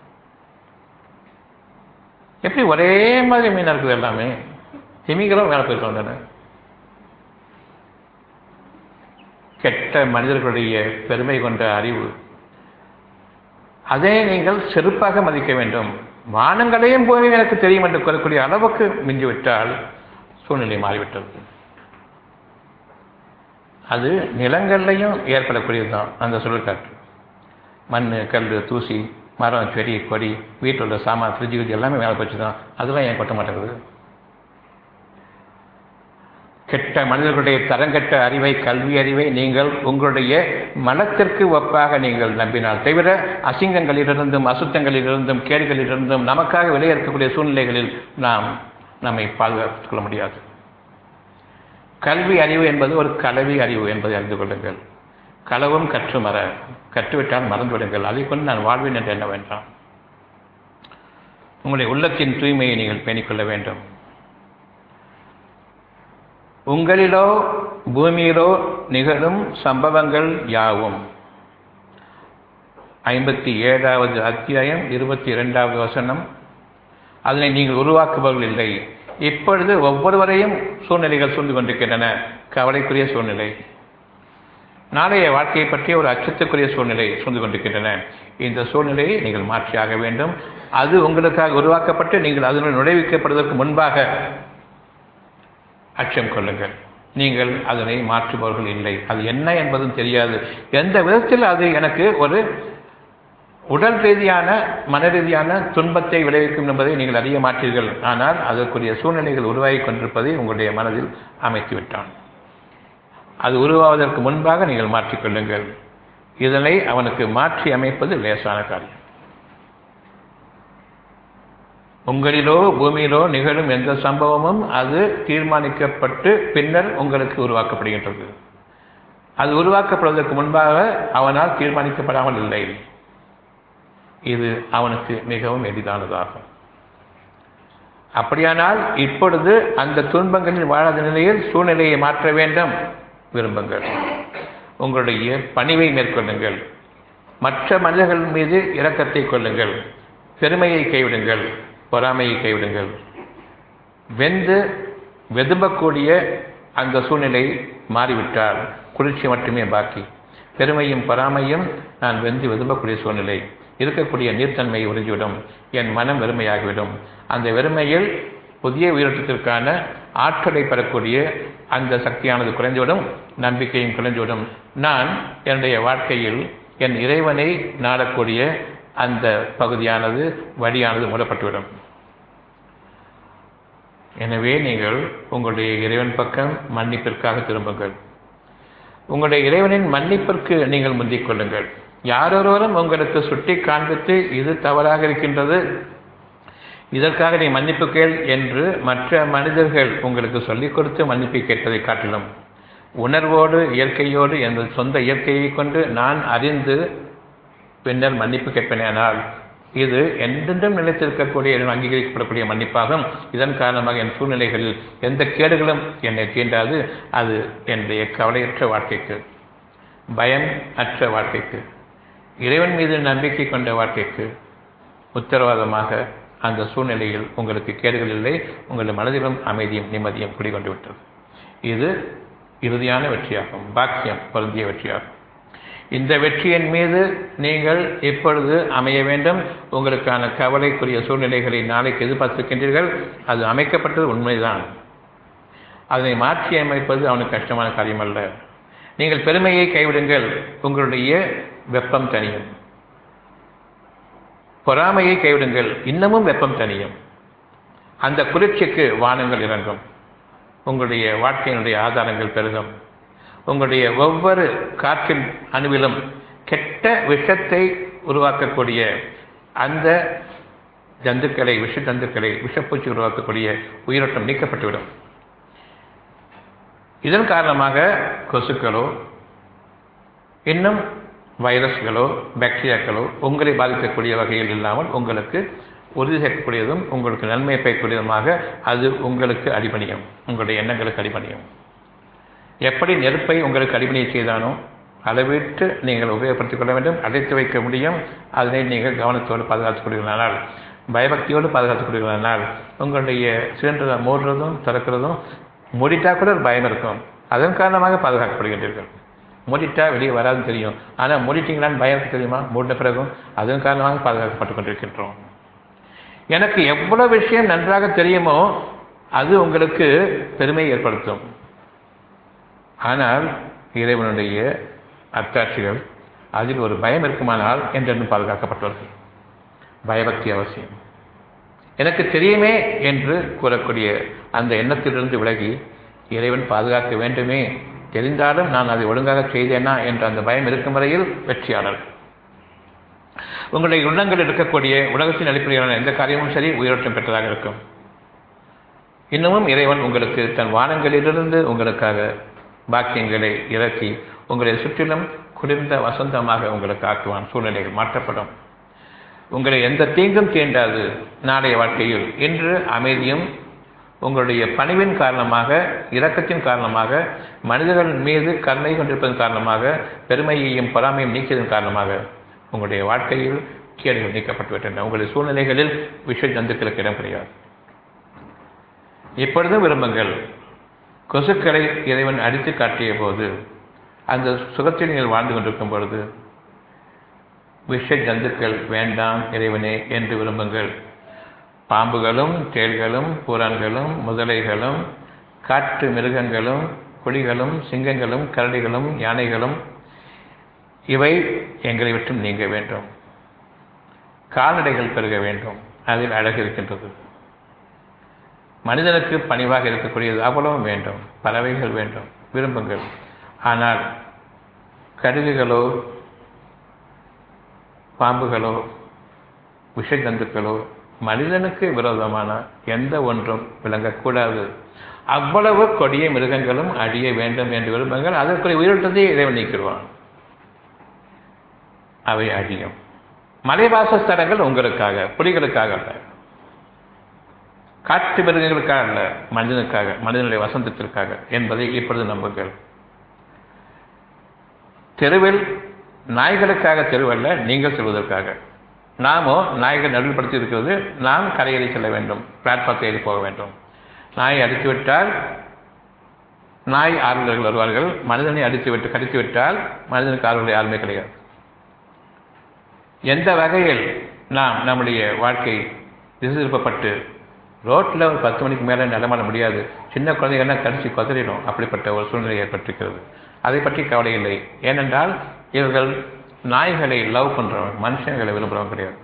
எப்படி ஒரே மாதிரி மீனாக இருக்குது எல்லாமே திமிங்களும் மேலே போயிருக்கோம் தானே கெட்ட மனிதர்களுடைய பெருமை கொண்ட அறிவு அதை நீங்கள் செருப்பாக மதிக்க வேண்டும் வானங்களையும் போய் எனக்கு தெரியும் என்று கூறக்கூடிய அளவுக்கு மிஞ்சிவிட்டால் சூழ்நிலை மாறிவிட்டது அது நிலங்கள்லையும் ஏற்படக்கூடியது தான் அந்த சுழற்காற்று மண் கல் தூசி மரம் செடி கொடி வீட்டில் உள்ள சாமான் ஃப்ரிட்ஜு கிட்ஜ் எல்லாமே மேலே போச்சு தான் அதெல்லாம் ஏன் கொட்ட மாட்டேங்குது கெட்ட மனிதர்களுடைய தரங்கெட்ட அறிவை கல்வி அறிவை நீங்கள் உங்களுடைய மனத்திற்கு ஒப்பாக நீங்கள் நம்பினால் தவிர அசிங்கங்களிலிருந்தும் அசுத்தங்களிலிருந்தும் கேடுகளிலிருந்தும் நமக்காக விளைய இருக்கக்கூடிய சூழ்நிலைகளில் நாம் நம்மை பாதுகாத்துக் கொள்ள முடியாது கல்வி அறிவு என்பது ஒரு கலவி அறிவு என்பதை அறிந்து கொள்ளுங்கள் களவும் கற்று மற கற்றுவிட்டால் மறந்துவிடுங்கள் அதை கொண்டு நான் வாழ்வேன் என்று எண்ண வேண்டாம் உங்களுடைய உள்ளத்தின் தூய்மையை நீங்கள் பேணிக்கொள்ள வேண்டும் உங்களிலோ பூமியிலோ நிகழும் சம்பவங்கள் யாவும் ஐம்பத்தி ஏழாவது அத்தியாயம் இருபத்தி இரண்டாவது வசனம் அதனை நீங்கள் உருவாக்குபவர்கள் இல்லை இப்பொழுது ஒவ்வொருவரையும் சூழ்நிலைகள் சூழ்ந்து கொண்டிருக்கின்றன கவலைக்குரிய சூழ்நிலை நாளைய வாழ்க்கையை பற்றிய ஒரு அச்சத்துக்குரிய சூழ்நிலை சூழ்ந்து கொண்டிருக்கின்றன இந்த சூழ்நிலையை நீங்கள் மாற்றியாக வேண்டும் அது உங்களுக்காக உருவாக்கப்பட்டு நீங்கள் அதனுள் நுழைவிக்கப்படுவதற்கு முன்பாக அச்சம் கொள்ளுங்கள் நீங்கள் அதனை மாற்றுபவர்கள் இல்லை அது என்ன என்பதும் தெரியாது எந்த விதத்தில் அது எனக்கு ஒரு உடல் ரீதியான மன ரீதியான துன்பத்தை விளைவிக்கும் என்பதை நீங்கள் அறிய மாட்டீர்கள் ஆனால் அதற்குரிய சூழ்நிலைகள் உருவாகி கொண்டிருப்பதை உங்களுடைய மனதில் அமைத்து விட்டான் அது உருவாவதற்கு முன்பாக நீங்கள் மாற்றிக்கொள்ளுங்கள் இதனை அவனுக்கு மாற்றி அமைப்பது லேசான காரியம் உங்களிலோ பூமியிலோ நிகழும் எந்த சம்பவமும் அது தீர்மானிக்கப்பட்டு பின்னர் உங்களுக்கு உருவாக்கப்படுகின்றது அது உருவாக்கப்படுவதற்கு முன்பாக அவனால் தீர்மானிக்கப்படாமல் இல்லை இது அவனுக்கு மிகவும் எளிதானதாகும் அப்படியானால் இப்பொழுது அந்த துன்பங்களில் வாழாத நிலையில் சூழ்நிலையை மாற்ற வேண்டும் விரும்புங்கள் உங்களுடைய பணிவை மேற்கொள்ளுங்கள் மற்ற மனிதர்கள் மீது இரக்கத்தை கொள்ளுங்கள் பெருமையை கைவிடுங்கள் பொறாமையை கைவிடுங்கள் வெந்து வெதும்பக்கூடிய அந்த சூழ்நிலை மாறிவிட்டால் குளிர்ச்சி மட்டுமே பாக்கி பெருமையும் பொறாமையும் நான் வெந்து வெதும்பக்கூடிய சூழ்நிலை இருக்கக்கூடிய நீர்த்தன்மை உறிஞ்சிவிடும் என் மனம் வெறுமையாகிவிடும் அந்த வெறுமையில் புதிய உயிரோட்டத்திற்கான ஆற்றலை பெறக்கூடிய அந்த சக்தியானது குறைந்துவிடும் நம்பிக்கையும் குறைந்துவிடும் நான் என்னுடைய வாழ்க்கையில் என் இறைவனை நாடக்கூடிய அந்த பகுதியானது வழியானது மூடப்பட்டுவிடும் எனவே நீங்கள் உங்களுடைய இறைவன் பக்கம் மன்னிப்பிற்காக திரும்புங்கள் உங்களுடைய இறைவனின் மன்னிப்பிற்கு நீங்கள் முந்திக் கொள்ளுங்கள் யாரொருவரும் உங்களுக்கு சுட்டி காண்பித்து இது தவறாக இருக்கின்றது இதற்காக நீ மன்னிப்பு கேள் என்று மற்ற மனிதர்கள் உங்களுக்கு சொல்லிக் கொடுத்து மன்னிப்பை கேட்பதை காட்டிலும் உணர்வோடு இயற்கையோடு எனது சொந்த இயற்கையை கொண்டு நான் அறிந்து பின்னர் மன்னிப்பு கேட்பேனால் இது என்றென்றும் நிலைத்திருக்கக்கூடிய அங்கீகரிக்கப்படக்கூடிய மன்னிப்பாகும் இதன் காரணமாக என் சூழ்நிலைகளில் எந்த கேடுகளும் என்னை தீண்டாது அது என்னுடைய கவலையற்ற வாழ்க்கைக்கு பயம் அற்ற வாழ்க்கைக்கு இறைவன் மீது நம்பிக்கை கொண்ட வாழ்க்கைக்கு உத்தரவாதமாக அந்த சூழ்நிலையில் உங்களுக்கு கேடுகள் இல்லை உங்கள் மனதிலும் அமைதியும் நிம்மதியும் குடிகொண்டு விட்டது இது இறுதியான வெற்றியாகும் பாக்கியம் பொருந்திய வெற்றியாகும் இந்த வெற்றியின் மீது நீங்கள் இப்பொழுது அமைய வேண்டும் உங்களுக்கான கவலைக்குரிய சூழ்நிலைகளை நாளைக்கு எதிர்பார்த்திருக்கின்றீர்கள் அது அமைக்கப்பட்டது உண்மைதான் அதனை மாற்றி அமைப்பது அவனுக்கு கஷ்டமான காரியம் அல்ல நீங்கள் பெருமையை கைவிடுங்கள் உங்களுடைய வெப்பம் தனியும் பொறாமையை கைவிடுங்கள் இன்னமும் வெப்பம் தனியும் அந்த குளிர்ச்சிக்கு வானங்கள் இறங்கும் உங்களுடைய வாழ்க்கையினுடைய ஆதாரங்கள் பெருகும் உங்களுடைய ஒவ்வொரு காற்றின் அணுவிலும் கெட்ட விஷத்தை உருவாக்கக்கூடிய அந்த ஜந்துக்களை விஷ ஜந்துக்களை விஷப்பூச்சி உருவாக்கக்கூடிய உயிரோட்டம் நீக்கப்பட்டுவிடும் இதன் காரணமாக கொசுக்களோ இன்னும் வைரஸ்களோ பாக்டீரியாக்களோ உங்களை பாதிக்கக்கூடிய வகையில் இல்லாமல் உங்களுக்கு உறுதி சேர்க்கக்கூடியதும் உங்களுக்கு நன்மை பயக்கூடியதுமாக அது உங்களுக்கு அடிபணியும் உங்களுடைய எண்ணங்களுக்கு அடிபணியும் எப்படி நெருப்பை உங்களுக்கு அடிபணியை செய்தானோ அளவிட்டு நீங்கள் உபயோகப்படுத்திக் கொள்ள வேண்டும் அடைத்து வைக்க முடியும் அதனை நீங்கள் கவனத்தோடு பாதுகாத்துக் கொள்கிறீர்களானால் பயபக்தியோடு பாதுகாத்துக் கொள்கிறீர்களானால் உங்களுடைய சிலிண்டரை மூடுறதும் திறக்கிறதும் மூடிட்டா கூட ஒரு பயம் இருக்கும் அதன் காரணமாக பாதுகாக்கப்படுகின்றீர்கள் மூடிட்டா வெளியே வராதுன்னு தெரியும் ஆனால் மூடிட்டீங்களான்னு பயம் தெரியுமா மூடின பிறகும் அதன் காரணமாக பாதுகாக்கப்பட்டுக் கொண்டிருக்கின்றோம் எனக்கு எவ்வளவு விஷயம் நன்றாக தெரியுமோ அது உங்களுக்கு பெருமை ஏற்படுத்தும் ஆனால் இறைவனுடைய அத்தாட்சிகள் அதில் ஒரு பயம் இருக்குமானால் என்றென்றும் பாதுகாக்கப்பட்டவர்கள் பயபக்தி அவசியம் எனக்கு தெரியுமே என்று கூறக்கூடிய அந்த எண்ணத்திலிருந்து விலகி இறைவன் பாதுகாக்க வேண்டுமே தெரிந்தாலும் நான் அதை ஒழுங்காக செய்தேனா என்ற அந்த பயம் இருக்கும் வரையில் வெற்றியாளர் உங்களுடைய உள்ளங்கள் இருக்கக்கூடிய உலகத்தின் அடிப்படையிலான எந்த காரியமும் சரி உயிரோட்டம் பெற்றதாக இருக்கும் இன்னமும் இறைவன் உங்களுக்கு தன் வானங்களிலிருந்து உங்களுக்காக பாக்கியங்களை இறக்கி உங்களை சுற்றிலும் குளிர்ந்த வசந்தமாக உங்களுக்கு ஆக்குவான் சூழ்நிலைகள் மாற்றப்படும் உங்களை எந்த தீங்கும் தீண்டாது நாளைய வாழ்க்கையில் இன்று அமைதியும் உங்களுடைய பணிவின் காரணமாக இரக்கத்தின் காரணமாக மனிதர்கள் மீது கருணை கொண்டிருப்பதன் காரணமாக பெருமையையும் பொறாமையும் நீக்கியதன் காரணமாக உங்களுடைய வாழ்க்கையில் கேடுகள் நீக்கப்பட்டுவிட்டன உங்களுடைய சூழ்நிலைகளில் விஷ ஜந்துக்களுக்கு இடம் கிடையாது இப்பொழுதும் விரும்புங்கள் கொசுக்களை இறைவன் அடித்து காட்டிய போது அந்த சுகத்தில் நீங்கள் வாழ்ந்து கொண்டிருக்கும் பொழுது விஷ ஜந்துக்கள் வேண்டாம் இறைவனே என்று விரும்புங்கள் பாம்புகளும் தேள்களும் புறன்களும் முதலைகளும் காட்டு மிருகங்களும் புலிகளும் சிங்கங்களும் கரடிகளும் யானைகளும் இவை எங்களை விட்டும் நீங்க வேண்டும் கால்நடைகள் பெருக வேண்டும் அதில் அழகு இருக்கின்றது மனிதனுக்கு பணிவாக இருக்கக்கூடியது அவ்வளவும் வேண்டும் பறவைகள் வேண்டும் விரும்புங்கள் ஆனால் கடுகுகளோ பாம்புகளோ விஷஜந்துக்களோ மனிதனுக்கு விரோதமான எந்த ஒன்றும் விளங்கக்கூடாது அவ்வளவு கொடிய மிருகங்களும் அழிய வேண்டும் என்று விரும்புங்கள் அதற்குரிய உயிரோட்டத்தை இறைவன் நீக்கிடுவான் அவை அழியும் மலைவாசஸ்தலங்கள் உங்களுக்காக புலிகளுக்காக அல்ல காட்டு மிருகங்களுக்காக அல்ல மனிதனுக்காக மனிதனுடைய வசந்தத்திற்காக என்பதை இப்பொழுது நம்புங்கள் தெருவில் நாய்களுக்காக தெருவல்ல நீங்கள் செல்வதற்காக நாமோ நாய்கள் நடுவுபடுத்தி இருக்கிறது நாம் கரையேறி செல்ல வேண்டும் பிளாட்பார்த் ஏறி போக வேண்டும் நாயை அடித்துவிட்டால் நாய் ஆர்வலர்கள் வருவார்கள் மனிதனை அடித்துவிட்டு கடித்து விட்டால் மனிதனுக்கு ஆர்வலர்கள் யாருமே கிடையாது எந்த வகையில் நாம் நம்முடைய வாழ்க்கை திசை திருப்பப்பட்டு ரோட்டில் ஒரு பத்து மணிக்கு மேலே நடமாட முடியாது சின்ன குழந்தைகள்லாம் கடிச்சு கொதறிடும் அப்படிப்பட்ட ஒரு சூழ்நிலை ஏற்பட்டிருக்கிறது அதை பற்றி கவலை இல்லை ஏனென்றால் இவர்கள் நாய்களை லவ் பண்ணுறவங்க மனுஷங்களை விரும்புகிறவங்க கிடையாது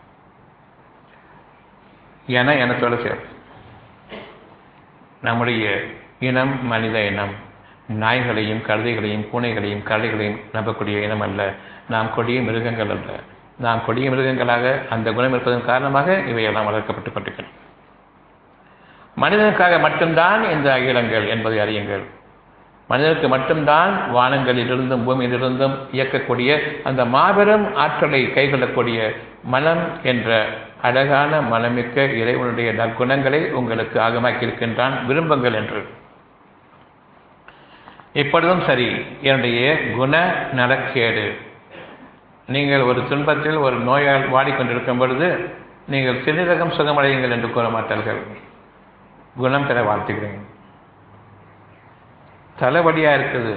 என எனத்தோட சேர்த்து நம்முடைய இனம் மனித இனம் நாய்களையும் கழுதைகளையும் பூனைகளையும் கரடிகளையும் நம்பக்கூடிய இனம் அல்ல நாம் கொடிய மிருகங்கள் அல்ல நாம் கொடிய மிருகங்களாக அந்த குணம் இருப்பதன் காரணமாக இவையெல்லாம் வளர்க்கப்பட்டுக் கொண்டிருக்கின்றன மனிதனுக்காக மட்டும்தான் இந்த அகிலங்கள் என்பதை அறியுங்கள் மனிதனுக்கு மட்டும்தான் வானங்களிலிருந்தும் பூமியிலிருந்தும் இயக்கக்கூடிய அந்த மாபெரும் ஆற்றலை கைகொள்ளக்கூடிய மனம் என்ற அழகான மனமிக்க இறைவனுடைய நற்குணங்களை உங்களுக்கு ஆகமாக்கி இருக்கின்றான் விரும்புங்கள் என்று இப்பொழுதும் சரி என்னுடைய குண நலக்கேடு நீங்கள் ஒரு துன்பத்தில் ஒரு நோயால் வாடிக்கொண்டிருக்கும் பொழுது நீங்கள் சிறுநீரகம் சுகமடையுங்கள் என்று கூற மாட்டார்கள் குணம் பெற வாழ்த்துகிறேன் தலைவலியா இருக்குது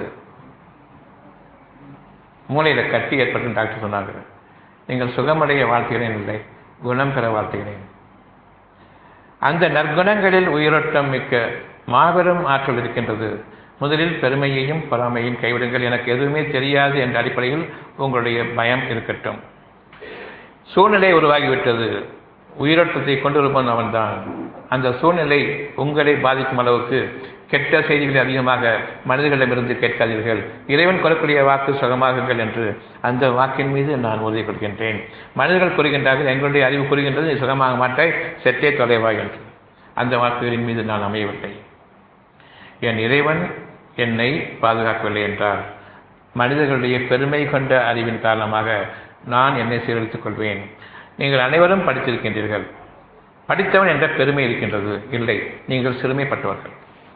மூளையில கட்டி ஏற்பட்டு டாக்டர் சொன்னாங்க நீங்கள் சுகமடைய வாழ்த்துகிறேன் இல்லை குணம் பெற வாழ்த்துகிறேன் அந்த நற்குணங்களில் உயிரோட்டம் மிக்க மாபெரும் ஆற்றல் இருக்கின்றது முதலில் பெருமையையும் பொறாமையும் கைவிடுங்கள் எனக்கு எதுவுமே தெரியாது என்ற அடிப்படையில் உங்களுடைய பயம் இருக்கட்டும் சூழ்நிலை உருவாகிவிட்டது உயிரோட்டத்தை கொண்டிருப்பவன் அவன்தான் அந்த சூழ்நிலை உங்களை பாதிக்கும் அளவுக்கு கெட்ட செய்திகளை அதிகமாக மனிதர்களிடமிருந்து கேட்காதீர்கள் இறைவன் கொள்ளக்கூடிய வாக்கு சுகமாகுங்கள் என்று அந்த வாக்கின் மீது நான் உறுதி கொள்கின்றேன் மனிதர்கள் கூறுகின்றார்கள் எங்களுடைய அறிவு கூறுகின்றது நீ சுகமாக மாட்டாய் செத்தே தொலைவாய் என்று அந்த வாக்குகளின் மீது நான் அமையவில்லை என் இறைவன் என்னை பாதுகாக்கவில்லை என்றால் மனிதர்களுடைய பெருமை கொண்ட அறிவின் காரணமாக நான் என்னை சீரழித்துக் கொள்வேன் நீங்கள் அனைவரும் படித்திருக்கின்றீர்கள் படித்தவன் என்ற பெருமை இருக்கின்றது இல்லை நீங்கள் சிறுமைப்பட்டவர்கள்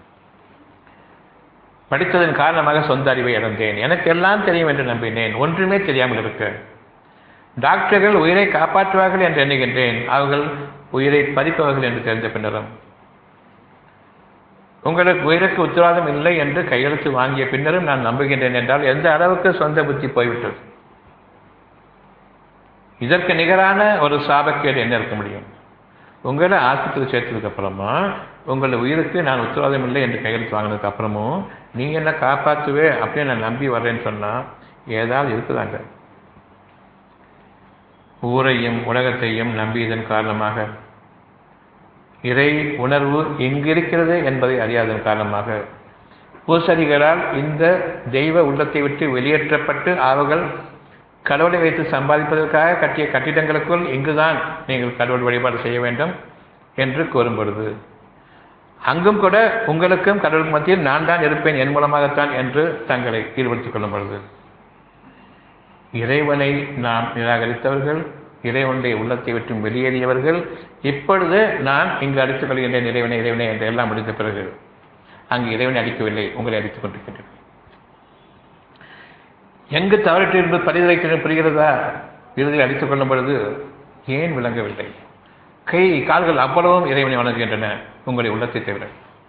படித்ததன் காரணமாக சொந்த அறிவை இழந்தேன் எனக்கு எல்லாம் தெரியும் என்று நம்பினேன் ஒன்றுமே தெரியாமல் இருக்க டாக்டர்கள் உயிரை காப்பாற்றுவார்கள் என்று எண்ணுகின்றேன் அவர்கள் உயிரை பறிப்பவர்கள் என்று தெரிந்த பின்னரும் உங்களுக்கு உயிருக்கு உத்தரவாதம் இல்லை என்று கையெழுத்து வாங்கிய பின்னரும் நான் நம்புகின்றேன் என்றால் எந்த அளவுக்கு சொந்த புத்தி போய்விட்டது இதற்கு நிகரான ஒரு சாபக்கேடு என்ன இருக்க முடியும் உங்களை ஆஸ்பத்திரி சேர்த்ததுக்கு அப்புறமா உங்களை உயிருக்கு நான் உத்தரவாதம் இல்லை என்று கையெழுத்து வாங்கினதுக்கு அப்புறமும் நீ என்ன காப்பாற்றுவே அப்படின்னு நான் நம்பி வர்றேன்னு சொன்னால் ஏதாவது இருக்குதாங்க ஊரையும் உலகத்தையும் நம்பியதன் காரணமாக இறை உணர்வு எங்கிருக்கிறது என்பதை அறியாததன் காரணமாக பூசரிகளால் இந்த தெய்வ உள்ளத்தை விட்டு வெளியேற்றப்பட்டு அவர்கள் கடவுளை வைத்து சம்பாதிப்பதற்காக கட்டிய கட்டிடங்களுக்குள் இங்குதான் நீங்கள் கடவுள் வழிபாடு செய்ய வேண்டும் என்று கூறும் பொழுது அங்கும் கூட உங்களுக்கும் கடவுளுக்கு மத்தியில் நான் தான் இருப்பேன் என் மூலமாகத்தான் என்று தங்களை ஈடுபடுத்திக் கொள்ளும் பொழுது இறைவனை நாம் நிராகரித்தவர்கள் இறைவனுடைய உள்ளத்தை விட்டு வெளியேறியவர்கள் இப்பொழுது நான் இங்கு அடித்துக் கொள்கின்றேன் இறைவனை இறைவனை என்று எல்லாம் முடிந்த பிறகு அங்கு இறைவனை அடிக்கவில்லை உங்களை அடித்துக் கொண்டிருக்கின்றனர் எங்கு தவறிட்டு என்பது பரிந்துரைக்க புரிகிறதா இறுதியில் அடித்துக் கொள்ளும் பொழுது ஏன் விளங்கவில்லை கை கால்கள் அவ்வளவும் இறைவனை வணங்குகின்றன உங்களுடைய உள்ளத்தை தவிர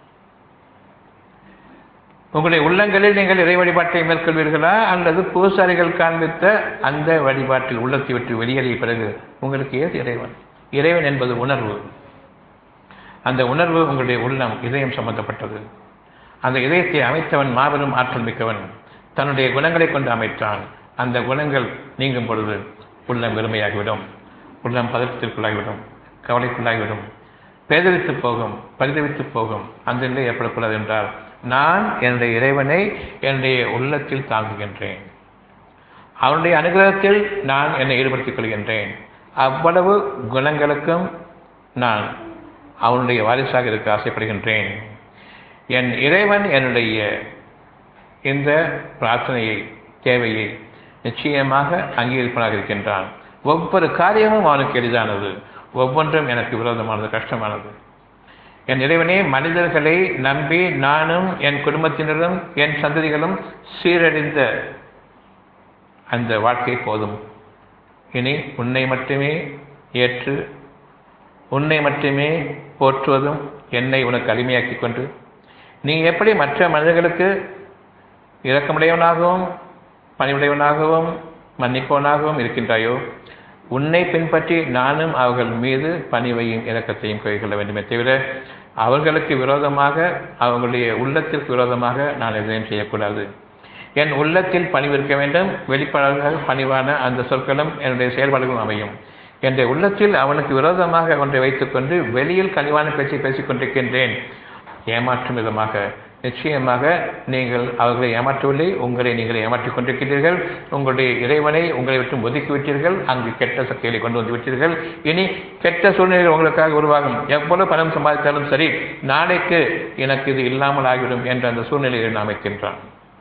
உங்களுடைய உள்ளங்களில் நீங்கள் இறை வழிபாட்டை மேற்கொள்வீர்களா அல்லது பூசாரிகள் காண்பித்த அந்த வழிபாட்டில் உள்ளத்தை விட்டு வெளியேறிய பிறகு உங்களுக்கு ஏது இறைவன் இறைவன் என்பது உணர்வு அந்த உணர்வு உங்களுடைய உள்ளம் இதயம் சம்பந்தப்பட்டது அந்த இதயத்தை அமைத்தவன் மாபெரும் ஆற்றல் மிக்கவன் தன்னுடைய குணங்களை கொண்டு அமைத்தான் அந்த குணங்கள் நீங்கும் பொழுது உள்ளம் வெறுமையாகிவிடும் உள்ளம் பதற்றத்திற்குள்ளாகிவிடும் கவலைக்குள்ளாகிவிடும் பேதலித்து போகும் பரிதவித்து போகும் அந்த நிலை ஏற்படக்கூடாது என்றால் நான் என்னுடைய இறைவனை என்னுடைய உள்ளத்தில் தாங்குகின்றேன் அவனுடைய அனுகிரகத்தில் நான் என்னை ஈடுபடுத்திக் கொள்கின்றேன் அவ்வளவு குணங்களுக்கும் நான் அவனுடைய வாரிசாக இருக்க ஆசைப்படுகின்றேன் என் இறைவன் என்னுடைய இந்த பிரார்த்தனையை தேவையை நிச்சயமாக அங்கீகரிப்பனாக இருக்கின்றான் ஒவ்வொரு காரியமும் அவனுக்கு எளிதானது ஒவ்வொன்றும் எனக்கு விரோதமானது கஷ்டமானது என் இறைவனே மனிதர்களை நம்பி நானும் என் குடும்பத்தினரும் என் சந்ததிகளும் சீரழிந்த அந்த வாழ்க்கை போதும் இனி உன்னை மட்டுமே ஏற்று உன்னை மட்டுமே போற்றுவதும் என்னை உனக்கு அடிமையாக்கிக் கொண்டு நீ எப்படி மற்ற மனிதர்களுக்கு இரக்கமுடையவனாகவும் பணிவுடையவனாகவும் மன்னிப்பவனாகவும் இருக்கின்றாயோ உன்னை பின்பற்றி நானும் அவர்கள் மீது பணிவையும் இரக்கத்தையும் கொள்ள வேண்டுமே தவிர அவர்களுக்கு விரோதமாக அவர்களுடைய உள்ளத்திற்கு விரோதமாக நான் எதையும் செய்யக்கூடாது என் உள்ளத்தில் பணிவு இருக்க வேண்டும் வெளிப்படையாக பணிவான அந்த சொற்களும் என்னுடைய செயல்பாடுகளும் அமையும் என்னுடைய உள்ளத்தில் அவனுக்கு விரோதமாக ஒன்றை வைத்துக்கொண்டு வெளியில் கனிவான பேச்சை பேசிக் கொண்டிருக்கின்றேன் ஏமாற்றும் விதமாக நிச்சயமாக நீங்கள் அவர்களை ஏமாற்றவில்லை உங்களை நீங்கள் ஏமாற்றிக் கொண்டிருக்கிறீர்கள் உங்களுடைய இறைவனை உங்களை விட்டு ஒதுக்கிவிட்டீர்கள் அங்கு கெட்ட சக்திகளை கொண்டு வந்து விட்டீர்கள் இனி கெட்ட சூழ்நிலைகள் உங்களுக்காக உருவாகும் எவ்வளவு பணம் சம்பாதித்தாலும் சரி நாளைக்கு எனக்கு இது இல்லாமல் ஆகிவிடும் என்ற அந்த சூழ்நிலையை நான் அமைக்கின்றான்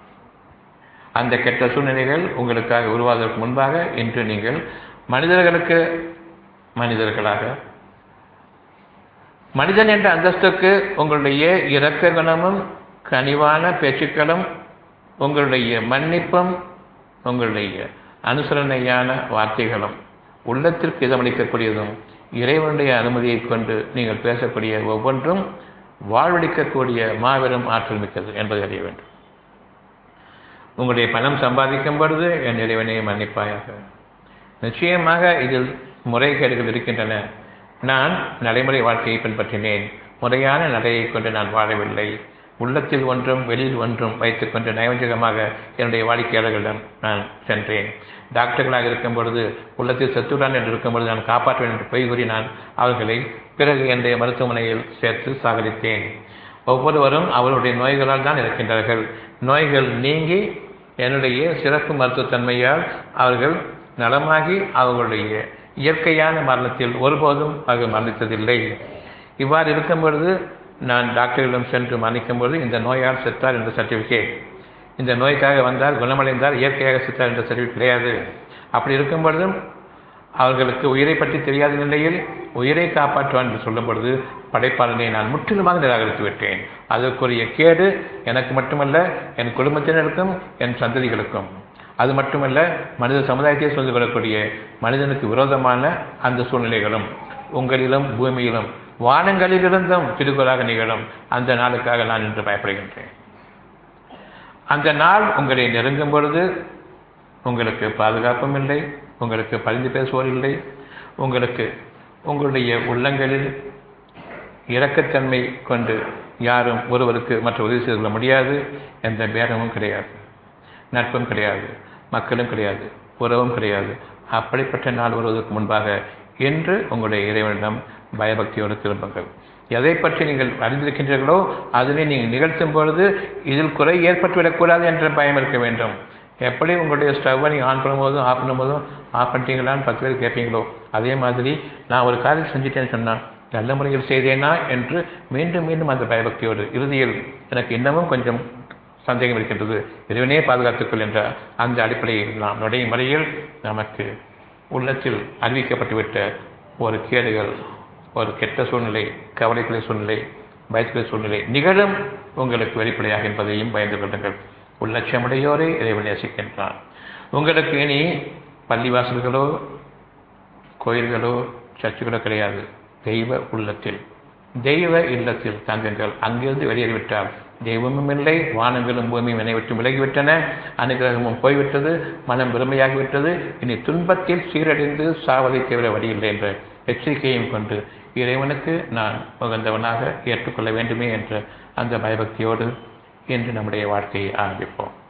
அந்த கெட்ட சூழ்நிலைகள் உங்களுக்காக உருவாவதற்கு முன்பாக இன்று நீங்கள் மனிதர்களுக்கு மனிதர்களாக மனிதன் என்ற அந்தஸ்துக்கு உங்களுடைய இரக்க குணமும் கனிவான பேச்சுக்களும் உங்களுடைய மன்னிப்பும் உங்களுடைய அனுசரணையான வார்த்தைகளும் உள்ளத்திற்கு இதமளிக்கக்கூடியதும் இறைவனுடைய அனுமதியை கொண்டு நீங்கள் பேசக்கூடிய ஒவ்வொன்றும் வாழ்வளிக்கக்கூடிய மாபெரும் ஆற்றல் மிக்கது என்பதை அறிய வேண்டும் உங்களுடைய பணம் சம்பாதிக்கும் பொழுது என் இறைவனை மன்னிப்பாயாக நிச்சயமாக இதில் முறைகேடுகள் இருக்கின்றன நான் நடைமுறை வாழ்க்கையை பின்பற்றினேன் முறையான நடையை கொண்டு நான் வாழவில்லை உள்ளத்தில் ஒன்றும் வெளியில் ஒன்றும் வைத்துக்கொண்டு நயவஞ்சகமாக என்னுடைய வாடிக்கையாளர்களிடம் நான் சென்றேன் டாக்டர்களாக இருக்கும் பொழுது உள்ளத்தில் செத்துடான் என்று இருக்கும் பொழுது நான் காப்பாற்றுவேன் என்று பொய் கூறி நான் அவர்களை பிறகு என்னுடைய மருத்துவமனையில் சேர்த்து சாகரித்தேன் ஒவ்வொருவரும் அவருடைய நோய்களால் தான் இருக்கின்றார்கள் நோய்கள் நீங்கி என்னுடைய சிறப்பு மருத்துவத்தன்மையால் அவர்கள் நலமாகி அவர்களுடைய இயற்கையான மரணத்தில் ஒருபோதும் அவர்கள் மரணித்ததில்லை இவ்வாறு இருக்கும் பொழுது நான் டாக்டர்களிடம் சென்று மன்னிக்கும் பொழுது இந்த நோயால் செத்தார் என்ற சர்டிஃபிகேட் இந்த நோய்க்காக வந்தால் குணமடைந்தால் இயற்கையாக செத்தார் என்ற சர்டிஃபிகேட் கிடையாது அப்படி இருக்கும் பொழுதும் அவர்களுக்கு உயிரை பற்றி தெரியாத நிலையில் உயிரை காப்பாற்றுவான் என்று சொல்லும் பொழுது படைப்பாளனை நான் முற்றிலுமாக நிராகரித்து விட்டேன் அதற்குரிய கேடு எனக்கு மட்டுமல்ல என் குடும்பத்தினருக்கும் என் சந்ததிகளுக்கும் அது மட்டுமல்ல மனித சமுதாயத்தை சொல்லிக் கொள்ளக்கூடிய மனிதனுக்கு விரோதமான அந்த சூழ்நிலைகளும் உங்களிலும் பூமியிலும் வானங்களிலிருந்தும் திருக்குறாக நிகழும் அந்த நாளுக்காக நான் இன்று பயப்படுகின்றேன் அந்த நாள் உங்களை நெருங்கும் பொழுது உங்களுக்கு பாதுகாப்பும் இல்லை உங்களுக்கு பரிந்து பேசுவோர் இல்லை உங்களுக்கு உங்களுடைய உள்ளங்களில் இரக்கத்தன்மை கொண்டு யாரும் ஒருவருக்கு மற்ற உதவி செய்து கொள்ள முடியாது எந்த பேரமும் கிடையாது நட்பும் கிடையாது மக்களும் கிடையாது உறவும் கிடையாது அப்படிப்பட்ட நாள் வருவதற்கு முன்பாக இன்று உங்களுடைய இறைவனிடம் பயபக்தியோடு திரும்புங்கள் எதை பற்றி நீங்கள் அறிந்திருக்கின்றீர்களோ அதனை நீங்கள் நிகழ்த்தும் பொழுது இதில் குறை ஏற்பட்டுவிடக்கூடாது என்ற பயம் இருக்க வேண்டும் எப்படி உங்களுடைய ஸ்டவ்வை நீங்கள் ஆன் பண்ணும்போதும் ஆஃப் பண்ணும்போதும் ஆஃப் பண்ணிட்டீங்களான்னு பத்து பேர் கேட்பீங்களோ அதே மாதிரி நான் ஒரு காரியம் செஞ்சுட்டேன்னு சொன்னால் நல்ல முறையில் செய்தேனா என்று மீண்டும் மீண்டும் அந்த பயபக்தியோடு இறுதியில் எனக்கு இன்னமும் கொஞ்சம் சந்தேகம் இருக்கின்றது இறைவனே பாதுகாத்துக்கொள் என்ற அந்த அடிப்படையில் நாம் நுழையும் முறையில் நமக்கு உள்ளத்தில் அறிவிக்கப்பட்டுவிட்ட ஒரு கேடுகள் ஒரு கெட்ட சூழ்நிலை கவலைக்குரிய சூழ்நிலை பயத்துக்குரிய சூழ்நிலை நிகழும் உங்களுக்கு வெளிப்படையாக என்பதையும் பயந்து கொள்ளுங்கள் உள்ளட்சமுடையோரே இறைவன் நேசிக்கின்றான் உங்களுக்கு இனி பள்ளிவாசல்களோ கோயில்களோ சர்ச்சுகளோ கிடையாது தெய்வ உள்ளத்தில் தெய்வ இல்லத்தில் தங்குங்கள் அங்கிருந்து வெளியேறிவிட்டால் தெய்வமும் இல்லை வானங்களும் பூமியும் என்னை விட்டு விலகிவிட்டன அனுகிரகமும் போய்விட்டது மனம் பெருமையாகிவிட்டது இனி துன்பத்தில் சீரடைந்து சாவதை தவிர வழியில்லை என்ற எச்சரிக்கையும் கொண்டு இறைவனுக்கு நான் உகந்தவனாக ஏற்றுக்கொள்ள வேண்டுமே என்ற அந்த பயபக்தியோடு இன்று நம்முடைய வாழ்க்கையை ஆரம்பிப்போம்